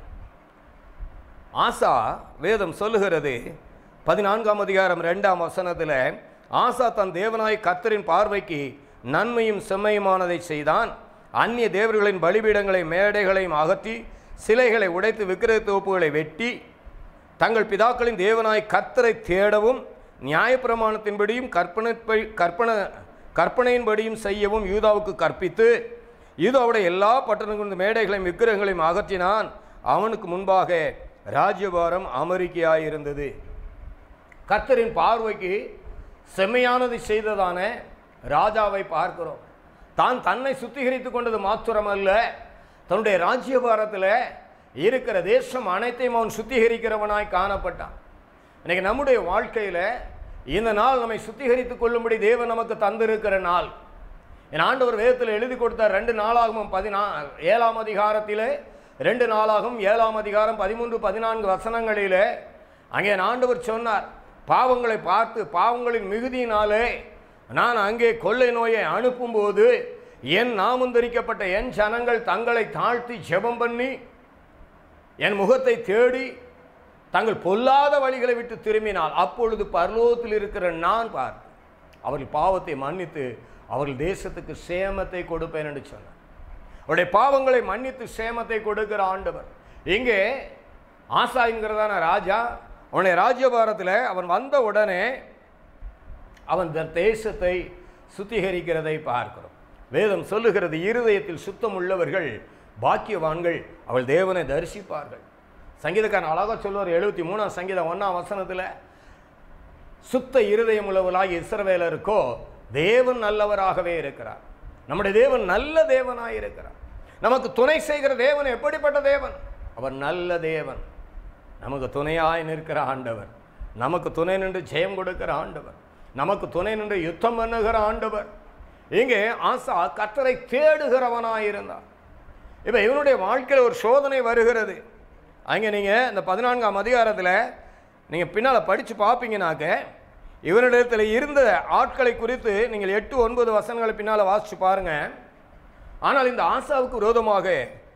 ஆசா வேதம் சொல்லுகிறது பதினான்காம் அதிகாரம் ரெண்டாம் வசனத்தில் ஆசா தன் தேவனாய் கர்த்தரின் பார்வைக்கு நன்மையும் செம்மையுமானதை செய்தான் அந்நிய தேவர்களின் பலிபீடங்களை மேடைகளையும் அகற்றி சிலைகளை உடைத்து விக்கிரக தோப்புகளை வெட்டி தங்கள் பிதாக்களின் தேவனாய் கர்த்தரை தேடவும் நியாயப்பிரமாணத்தின்படியும் கற்பனை கற்பனை கற்பனையின்படியும் செய்யவும் யூதாவுக்கு கற்பித்து யூதாவுடைய எல்லா பட்டணங்களின் மேடைகளையும் விக்கிரகங்களையும் அகற்றினான் அவனுக்கு முன்பாக ராஜ்யபாரம் அமெரிக்கையாயிருந்தது கர்த்தரின் பார்வைக்கு செம்மையானதை செய்ததான ராஜாவை பார்க்கிறோம் தான் தன்னை சுத்திகரித்து கொண்டது மாத்திரமல்ல தன்னுடைய ராஜ்யபாரத்தில் இருக்கிற தேசம் அனைத்தையும் அவன் சுத்திகரிக்கிறவனாய் காணப்பட்டான் இன்னைக்கு நம்முடைய வாழ்க்கையில் இந்த நாள் நம்மை சுத்திகரித்துக் கொள்ளும்படி தேவன் நமக்கு தந்திருக்கிற நாள் என் ஆண்டவர் வேதத்தில் எழுதி கொடுத்தார் ரெண்டு நாளாகவும் பதினா ஏழாம் அதிகாரத்திலே ரெண்டு நாளாகவும் ஏழாம் அதிகாரம் பதிமூன்று பதினான்கு வசனங்களிலே அங்கே என் ஆண்டவர் சொன்னார் பாவங்களை பார்த்து பாவங்களின் மிகுதியினாலே நான் அங்கே கொள்ளை நோயை அனுப்பும்போது என் நாமந்தரிக்கப்பட்ட என் ஜனங்கள் தங்களை தாழ்த்தி ஜெபம் பண்ணி என் முகத்தை தேடி தங்கள் பொல்லாத வழிகளை விட்டு திரும்பினால் அப்பொழுது பரலோகத்தில் இருக்கிற நான் பார் அவர்கள் பாவத்தை மன்னித்து அவர்கள் தேசத்துக்கு சேமத்தை கொடுப்பேன் என்று சொன்னார் அவருடைய பாவங்களை மன்னித்து சேமத்தை கொடுக்கிற ஆண்டவர் இங்கே ஆசா என்கிறதான ராஜா அவனுடைய ராஜ்யபாரத்தில் அவன் வந்த உடனே அவன் இந்த தேசத்தை சுத்திகரிக்கிறதை பார்க்கிறோம் வேதம் சொல்லுகிறது இருதயத்தில் சுத்தம் உள்ளவர்கள் பாக்கியவான்கள் அவள் தேவனை தரிசிப்பார்கள் சங்கீதக்காரன் அழகாக சொல்லுவார் எழுபத்தி மூணாம் சங்கீதம் ஒன்றாம் வசனத்தில் சுத்த இருதயம் உள்ளவர்களாகிய இஸ்ரவேலருக்கோ தேவன் நல்லவராகவே இருக்கிறார் நம்முடைய தேவன் நல்ல தேவனாய் இருக்கிறார் நமக்கு துணை செய்கிற தேவன் எப்படிப்பட்ட தேவன் அவர் நல்ல தேவன் நமக்கு துணையாய் நிற்கிற ஆண்டவர் நமக்கு துணை நின்று ஜெயம் கொடுக்கிற ஆண்டவர் நமக்கு துணை நின்று யுத்தம் பண்ணுகிற ஆண்டவர் இங்கே ஆசா கத்தரை தேடுகிறவனாய் இருந்தார் இப்போ இவனுடைய வாழ்க்கையில் ஒரு சோதனை வருகிறது அங்கே நீங்கள் இந்த பதினான்காம் அதிகாரத்தில் நீங்கள் பின்னால் படித்து பார்ப்பீங்கனாக்க இவனிடத்தில் இருந்த ஆட்களை குறித்து நீங்கள் எட்டு ஒன்பது வசனங்களை பின்னால் வாசித்து பாருங்கள் ஆனால் இந்த ஆசாவுக்கு விரோதமாக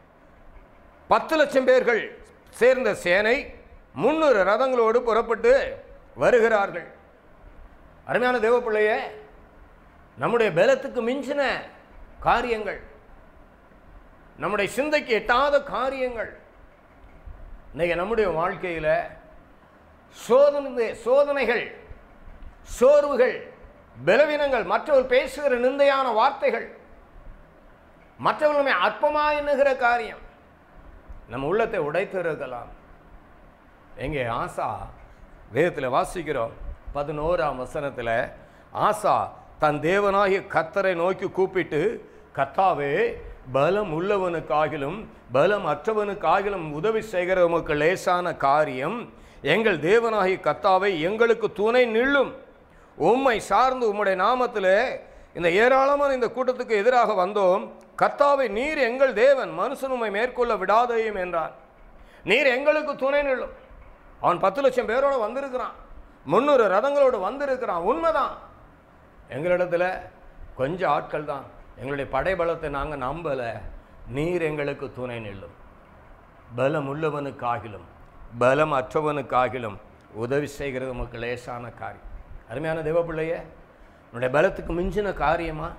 பத்து லட்சம் பேர்கள் சேர்ந்த சேனை முன்னூறு ரதங்களோடு புறப்பட்டு வருகிறார்கள் அருமையான தேவப்பிள்ளையே நம்முடைய பலத்துக்கு மிஞ்சின காரியங்கள் நம்முடைய சிந்தைக்கு எட்டாத காரியங்கள் இன்னைக்கு நம்முடைய வாழ்க்கையில் சோதனை சோதனைகள் சோர்வுகள் பலவீனங்கள் மற்றவர் பேசுகிற நிந்தையான வார்த்தைகள் மற்றவர்களுமே அற்பமாக எண்ணுகிற காரியம் நம்ம உள்ளத்தை உடைத்து இருக்கலாம் எங்கே ஆசா வேதத்தில் வாசிக்கிறோம் பதினோராம் வசனத்தில் ஆசா தன் தேவனாகிய கத்தரை நோக்கி கூப்பிட்டு கத்தாவே பலம் உள்ளவனுக்காகிலும் பலம் அற்றவனுக்காகிலும் உதவி செய்கிற உமக்கு லேசான காரியம் எங்கள் தேவனாகிய கத்தாவை எங்களுக்கு துணை நில்லும் உம்மை சார்ந்து உம்முடைய நாமத்தில் இந்த ஏராளமான இந்த கூட்டத்துக்கு எதிராக வந்தோம் கத்தாவை நீர் எங்கள் தேவன் மனுஷன் உம்மை மேற்கொள்ள விடாதையும் என்றான் நீர் எங்களுக்கு துணை நில்லும் அவன் பத்து லட்சம் பேரோட வந்திருக்கிறான் முந்நூறு ரதங்களோடு வந்திருக்கிறான் உண்மைதான் எங்களிடத்துல கொஞ்சம் ஆட்கள் தான் எங்களுடைய படைபலத்தை நாங்கள் நம்பலை நீர் எங்களுக்கு துணை நில்லும் பலம் உள்ளவனுக்காகிலும் பலம் அற்றவனுக்காகிலும் உதவி செய்கிறது நமக்கு லேசான காரியம் அருமையான தேவப்பிள்ளையே உன்னுடைய பலத்துக்கு மிஞ்சின காரியமா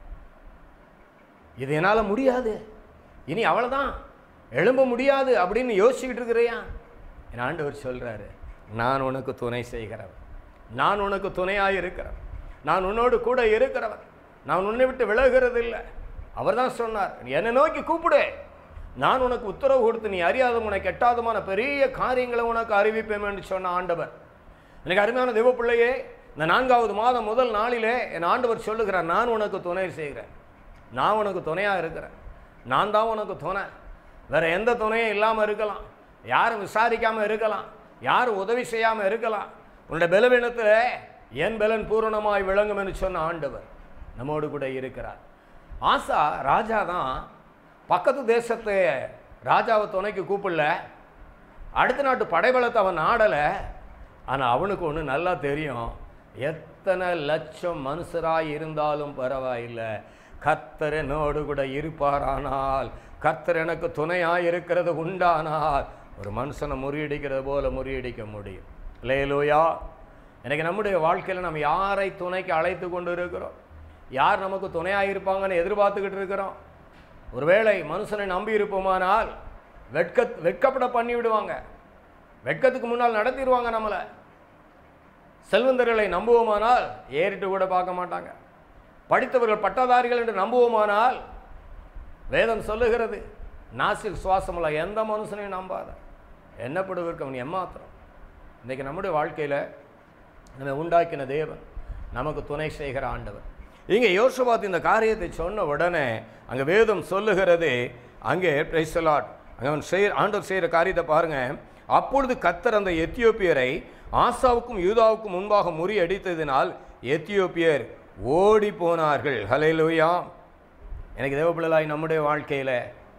இது என்னால் முடியாது இனி அவ்வளோதான் எழும்ப முடியாது அப்படின்னு யோசிச்சுக்கிட்டு இருக்கிறியா என் ஆண்டவர் சொல்கிறாரு நான் உனக்கு துணை செய்கிறவன் நான் உனக்கு துணையாக இருக்கிறவன் நான் உன்னோடு கூட இருக்கிறவன் நான் உன்னை விட்டு விலகிறது இல்லை அவர் தான் சொன்னார் நீ என்னை நோக்கி கூப்பிடு நான் உனக்கு உத்தரவு கொடுத்து நீ அறியாத உனக்கு எட்டாதமான பெரிய காரியங்களை உனக்கு அறிவிப்பேன் என்று சொன்ன ஆண்டவர் எனக்கு அருமையான தெய்வ பிள்ளையே இந்த நான்காவது மாதம் முதல் நாளிலே என் ஆண்டவர் சொல்லுகிறார் நான் உனக்கு துணை செய்கிறேன் நான் உனக்கு துணையாக இருக்கிறேன் நான் தான் உனக்கு துணை வேற எந்த துணையும் இல்லாமல் இருக்கலாம் யாரும் விசாரிக்காமல் இருக்கலாம் யாரும் உதவி செய்யாமல் இருக்கலாம் உன்னுடைய பலவீனத்தில் என் பலன் பூரணமாய் விளங்கும் என்று சொன்ன ஆண்டவர் நம்மோடு கூட இருக்கிறார் ஆசா ராஜா தான் பக்கத்து தேசத்து ராஜாவை துணைக்கு கூப்பிடல அடுத்த நாட்டு படைபலத்தை அவன் ஆடலை ஆனால் அவனுக்கு ஒன்று நல்லா தெரியும் எத்தனை லட்சம் மனுஷராய் இருந்தாலும் பரவாயில்லை கர்த்தர் என்னோடு கூட இருப்பாரானால் கர்த்தர் எனக்கு துணையாக இருக்கிறது உண்டானால் ஒரு மனுஷனை முறியடிக்கிறது போல முறியடிக்க முடியும் லேலூயா எனக்கு நம்முடைய வாழ்க்கையில் நம்ம யாரை துணைக்கு அழைத்து கொண்டு இருக்கிறோம் யார் நமக்கு துணையாக இருப்பாங்கன்னு எதிர்பார்த்துக்கிட்டு இருக்கிறோம் ஒருவேளை மனுஷனை நம்பி இருப்போமானால் வெட்க வெட்கப்பட பண்ணி விடுவாங்க வெட்கத்துக்கு முன்னால் நடத்திடுவாங்க நம்மளை செல்வந்தர்களை நம்புவோமானால் ஏறிட்டு கூட பார்க்க மாட்டாங்க படித்தவர்கள் பட்டதாரிகள் என்று நம்புவோமானால் வேதம் சொல்லுகிறது நாசில் சுவாசமுள்ள எந்த மனுஷனையும் நம்பாத என்னப்படுவதற்கு அவன் எம்மாத்திரம் இன்றைக்கி நம்முடைய வாழ்க்கையில் நம்ம உண்டாக்கின தேவன் நமக்கு துணை செய்கிற ஆண்டவர் இங்கே யோசுவாத் இந்த காரியத்தை சொன்ன உடனே அங்கே வேதம் சொல்லுகிறது அங்கே பிரைசலாட் அங்கே அவன் செய்ய ஆண்டவர் செய்கிற காரியத்தை பாருங்க அப்பொழுது கத்தர் அந்த எத்தியோப்பியரை ஆசாவுக்கும் யூதாவுக்கும் முன்பாக முறியடித்ததினால் எத்தியோப்பியர் ஓடி போனார்கள் ஹலையிலுயா எனக்கு தேவப்பிள்ளாய் நம்முடைய வாழ்க்கையில்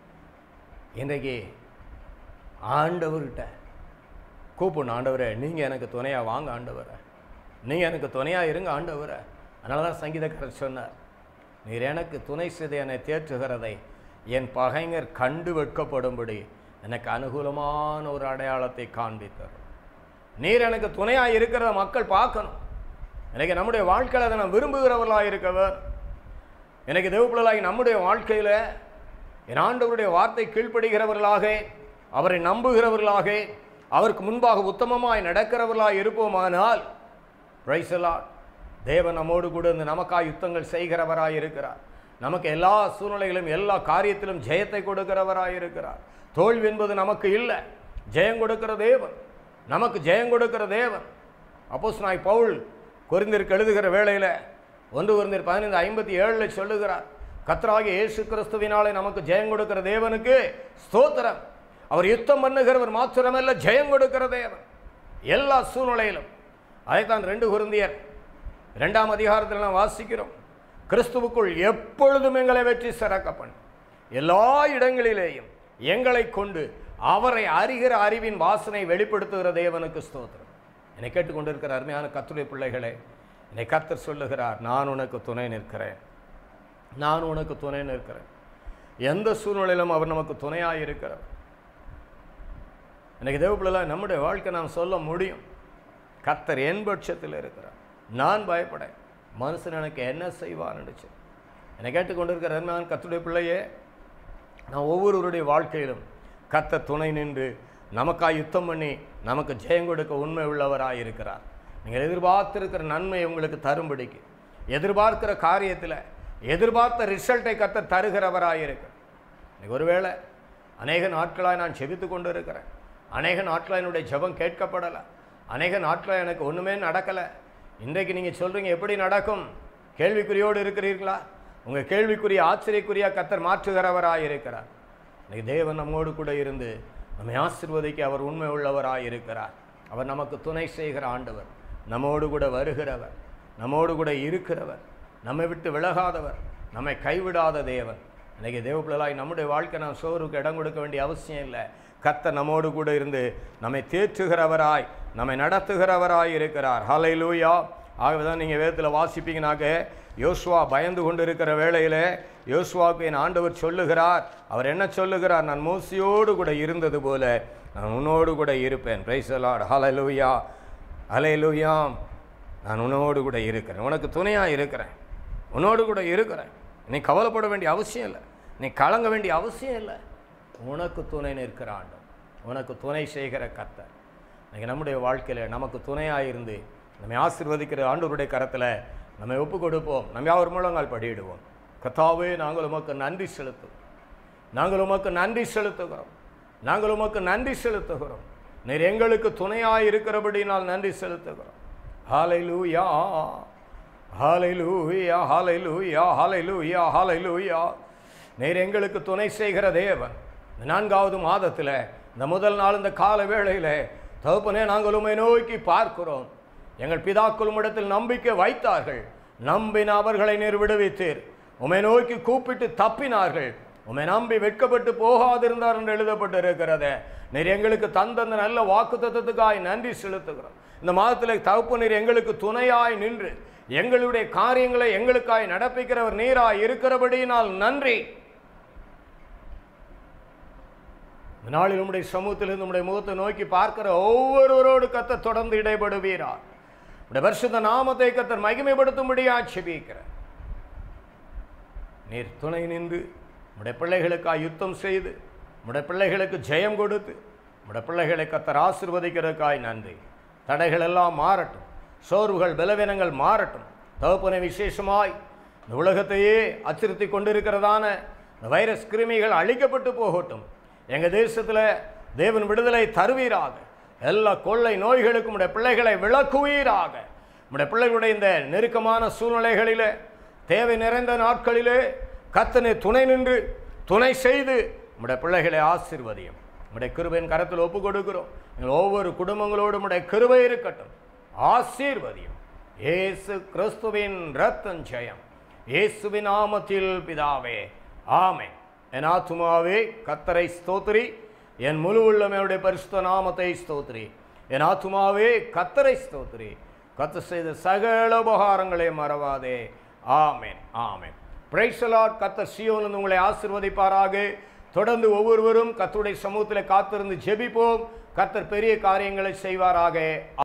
இன்றைக்கு ஆண்டவர்கிட்ட கூப்பிடணும் ஆண்டவரே நீங்கள் எனக்கு துணையாக வாங்க ஆண்டவரை நீங்கள் எனக்கு துணையாக இருங்க ஆண்டவரை அதனால தான் சங்கீதக்காரர் சொன்னார் நீர் எனக்கு துணை செய்து என்னை தேற்றுகிறதை என் பகைஞர் கண்டு வெட்கப்படும்படி எனக்கு அனுகூலமான ஒரு அடையாளத்தை காண்பித்தார் நீர் எனக்கு துணையாக இருக்கிறத மக்கள் பார்க்கணும் எனக்கு நம்முடைய வாழ்க்கையில் அதை நான் விரும்புகிறவர்களாக இருக்கவர் எனக்கு தேவப்பிள்ளாகி நம்முடைய வாழ்க்கையில் என் ஆண்டவருடைய வார்த்தை கீழ்ப்படுகிறவர்களாக அவரை நம்புகிறவர்களாக அவருக்கு முன்பாக உத்தமமாய் நடக்கிறவர்களாக இருப்போமானால் பிரைசலாட் தேவன் நம்மோடு கூட இருந்து நமக்காக யுத்தங்கள் செய்கிறவராய் இருக்கிறார் நமக்கு எல்லா சூழ்நிலைகளும் எல்லா காரியத்திலும் ஜெயத்தை கொடுக்கிறவராய் இருக்கிறார் தோல்வி என்பது நமக்கு இல்லை ஜெயம் கொடுக்கிற தேவன் நமக்கு ஜெயம் கொடுக்கிற தேவன் அப்போஸ் நாய் பவுல் குறிந்திருக்கு எழுதுகிற வேளையில் ஒன்று குறிந்திர் பதினைந்து ஐம்பத்தி ஏழில் சொல்லுகிறார் கத்தராகிய இயேசு கிறிஸ்துவினாலே நமக்கு ஜெயம் கொடுக்கிற தேவனுக்கு ஸ்தோத்திரம் அவர் யுத்தம் பண்ணுகிறவர் மாத்திரமல்ல ஜெயம் கொடுக்கிற தேவன் எல்லா சூழ்நிலையிலும் அதைத்தான் ரெண்டு குருந்தியர் இரண்டாம் அதிகாரத்தில் நாம் வாசிக்கிறோம் கிறிஸ்துவுக்குள் எப்பொழுதும் எங்களை வெற்றி சிறக்க பண்ணு எல்லா இடங்களிலேயும் எங்களை கொண்டு அவரை அறிகிற அறிவின் வாசனை வெளிப்படுத்துகிற தேவனுக்கு ஸ்தோத்திரம் என்னை கேட்டுக்கொண்டிருக்கிற அருமையான கத்துடைய பிள்ளைகளே என்னை கத்தர் சொல்லுகிறார் நான் உனக்கு துணை நிற்கிறேன் நான் உனக்கு துணை நிற்கிறேன் எந்த சூழ்நிலையிலும் அவர் நமக்கு துணையாக இருக்கிறார் எனக்கு தேவப்பிள்ளை நம்முடைய வாழ்க்கை நாம் சொல்ல முடியும் கத்தர் என் பட்சத்தில் இருக்கிறார் நான் பயப்பட மனுஷன் எனக்கு என்ன செய்வான் நினச்சி என்னை கேட்டுக்கொண்டிருக்கிற அருமையான கத்துடைய பிள்ளையே நான் ஒவ்வொருவருடைய வாழ்க்கையிலும் கத்த துணை நின்று நமக்காய் யுத்தம் பண்ணி நமக்கு ஜெயம் கொடுக்க உண்மை உள்ளவராய் இருக்கிறார் நீங்கள் எதிர்பார்த்திருக்கிற நன்மை உங்களுக்கு தரும்படிக்கு எதிர்பார்க்கிற காரியத்தில் எதிர்பார்த்த ரிசல்ட்டை கத்த தருகிறவராய் இருக்கு இன்னைக்கு ஒருவேளை அநேக நாட்களாக நான் செபித்து கொண்டு இருக்கிறேன் அநேக நாட்களாக என்னுடைய ஜெபம் கேட்கப்படலை அநேக நாட்களாக எனக்கு ஒன்றுமே நடக்கலை இன்றைக்கு நீங்கள் சொல்கிறீங்க எப்படி நடக்கும் கேள்விக்குறியோடு இருக்கிறீர்களா உங்கள் கேள்விக்குரிய ஆச்சரியக்குரியா கத்தர் மாற்றுகிறவராய் இருக்கிறார் இன்னைக்கு தேவன் நம்மோடு கூட இருந்து நம்மை ஆசிர்வதிக்க அவர் உண்மை உள்ளவராய் இருக்கிறார் அவர் நமக்கு துணை செய்கிற ஆண்டவர் நம்மோடு கூட வருகிறவர் நம்மோடு கூட இருக்கிறவர் நம்மை விட்டு விலகாதவர் நம்மை கைவிடாத தேவன் இன்னைக்கு தேவப்பிள்ளாய் நம்முடைய வாழ்க்கை நாம் சோறுக்கு இடம் கொடுக்க வேண்டிய அவசியம் இல்லை கத்த நம்மோடு கூட இருந்து நம்மை தேற்றுகிறவராய் நம்மை நடத்துகிறவராய் இருக்கிறார் ஹலை லூயா ஆகவே தான் நீங்கள் வேதத்தில் வாசிப்பீங்கனாக்க யோசுவா பயந்து கொண்டு இருக்கிற வேளையிலே யோசுவாவுக்கு என் ஆண்டவர் சொல்லுகிறார் அவர் என்ன சொல்லுகிறார் நான் மோசியோடு கூட இருந்தது போல நான் உன்னோடு கூட இருப்பேன் பிரைசலாட் ஹலை லூயா ஹலை லூயாம் நான் உன்னோடு கூட இருக்கிறேன் உனக்கு துணையாக இருக்கிறேன் உன்னோடு கூட இருக்கிறேன் நீ கவலைப்பட வேண்டிய அவசியம் இல்லை நீ கலங்க வேண்டிய அவசியம் இல்லை உனக்கு துணை நிற்கிற ஆண்டவர் உனக்கு துணை செய்கிற கர்த்தர் இன்னைக்கு நம்முடைய வாழ்க்கையில் நமக்கு துணையாக இருந்து நம்மை ஆசீர்வதிக்கிற ஆண்டவருடைய கரத்தில் நம்மை ஒப்பு கொடுப்போம் நம்ம யாவர் முழங்கால் படியிடுவோம் கத்தாவே நாங்கள் உமக்கு நன்றி செலுத்துவோம் நாங்கள் உமக்கு நன்றி செலுத்துகிறோம் நாங்கள் உமக்கு நன்றி செலுத்துகிறோம் நீர் எங்களுக்கு துணையாக இருக்கிறபடினால் நன்றி செலுத்துகிறோம் ஹalleluya ஹalleluya ஹalleluya ஹalleluya ஹalleluya நீர் எங்களுக்கு துணை செய்கிற தேவன் இந்த நான்காவது மாதத்தில் இந்த முதல் நாள் இந்த கால வேளையில் தகப்பனே நாங்கள் உம்மை நோக்கி பார்க்கிறோம் எங்கள் பிதாக்கள் உம்மிடத்தில் நம்பிக்கை வைத்தார்கள் நம்பின அவர்களை நீர் விடுவித்தீர் உம்மை நோக்கி கூப்பிட்டு தப்பினார்கள் உம்மை நம்பி வெட்கப்பட்டு போகாதிருந்தார் என்று எழுதப்பட்டிருக்கிறது நீர் எங்களுக்கு தந்த அந்த நல்ல வாக்குத்தத்தத்துக்காய் நன்றி செலுத்துகிறோம் இந்த மாதத்தில் தகுப்பு நீர் எங்களுக்கு துணையாய் நின்று எங்களுடைய காரியங்களை எங்களுக்காய் நடப்பிக்கிறவர் நீராய் இருக்கிறபடியினால் நன்றி இந்த நாளில் உம்முடைய சமூகத்திலிருந்து உம்முடைய முகத்தை நோக்கி பார்க்கிற ஒவ்வொருவரோடு கத்த தொடர்ந்து இடைபடுவீரா உடைய பரிசுத்த நாமத்தை கத்தர் மகிமைப்படுத்தும்படியா செபிக்கிறேன் நீர் துணை நின்று உடைய பிள்ளைகளுக்காக யுத்தம் செய்து உடைய பிள்ளைகளுக்கு ஜெயம் கொடுத்து உடைய பிள்ளைகளை கத்தர் ஆசிர்வதிக்கிறதுக்காய் நன்றி தடைகள் எல்லாம் மாறட்டும் சோர்வுகள் பலவீனங்கள் மாறட்டும் தகப்பனை விசேஷமாய் இந்த உலகத்தையே அச்சுறுத்தி கொண்டிருக்கிறதான இந்த வைரஸ் கிருமிகள் அழிக்கப்பட்டு போகட்டும் எங்கள் தேசத்தில் தேவன் விடுதலை தருவீராக எல்லா கொள்ளை நோய்களுக்கும் உடைய பிள்ளைகளை விளக்குவீராக உடைய பிள்ளைகளுடைய இந்த நெருக்கமான சூழ்நிலைகளிலே தேவை நிறைந்த நாட்களிலே கத்தனை துணை நின்று துணை செய்து உடைய பிள்ளைகளை ஆசீர்வதியும் உடைய கிருபையின் கரத்தில் ஒப்பு கொடுக்கிறோம் எங்கள் ஒவ்வொரு குடும்பங்களோடும் உடைய கிருபை இருக்கட்டும் ஆசீர்வதியும் இயேசு கிறிஸ்துவின் ரத்தம் ஜெயம் இயேசுவின் நாமத்தில் பிதாவே ஆமென் என் ஆத்துமாவே கத்தரை ஸ்தோத்திரி என் முழு உள்ளமையுடைய பரிசுத்த நாமத்தை ஸ்தோத்திரி என் ஆத்துமாவே கத்தரை ஸ்தோத்திரி கத்து செய்த சகல உபகாரங்களை மறவாதே ஆமென் ஆமென் பிரைசலாட் கத்த சியோன் உங்களை ஆசிர்வதிப்பாராக தொடர்ந்து ஒவ்வொருவரும் கத்துடைய சமூகத்தில் காத்திருந்து ஜெபிப்போம் கத்தர் பெரிய காரியங்களை செய்வாராக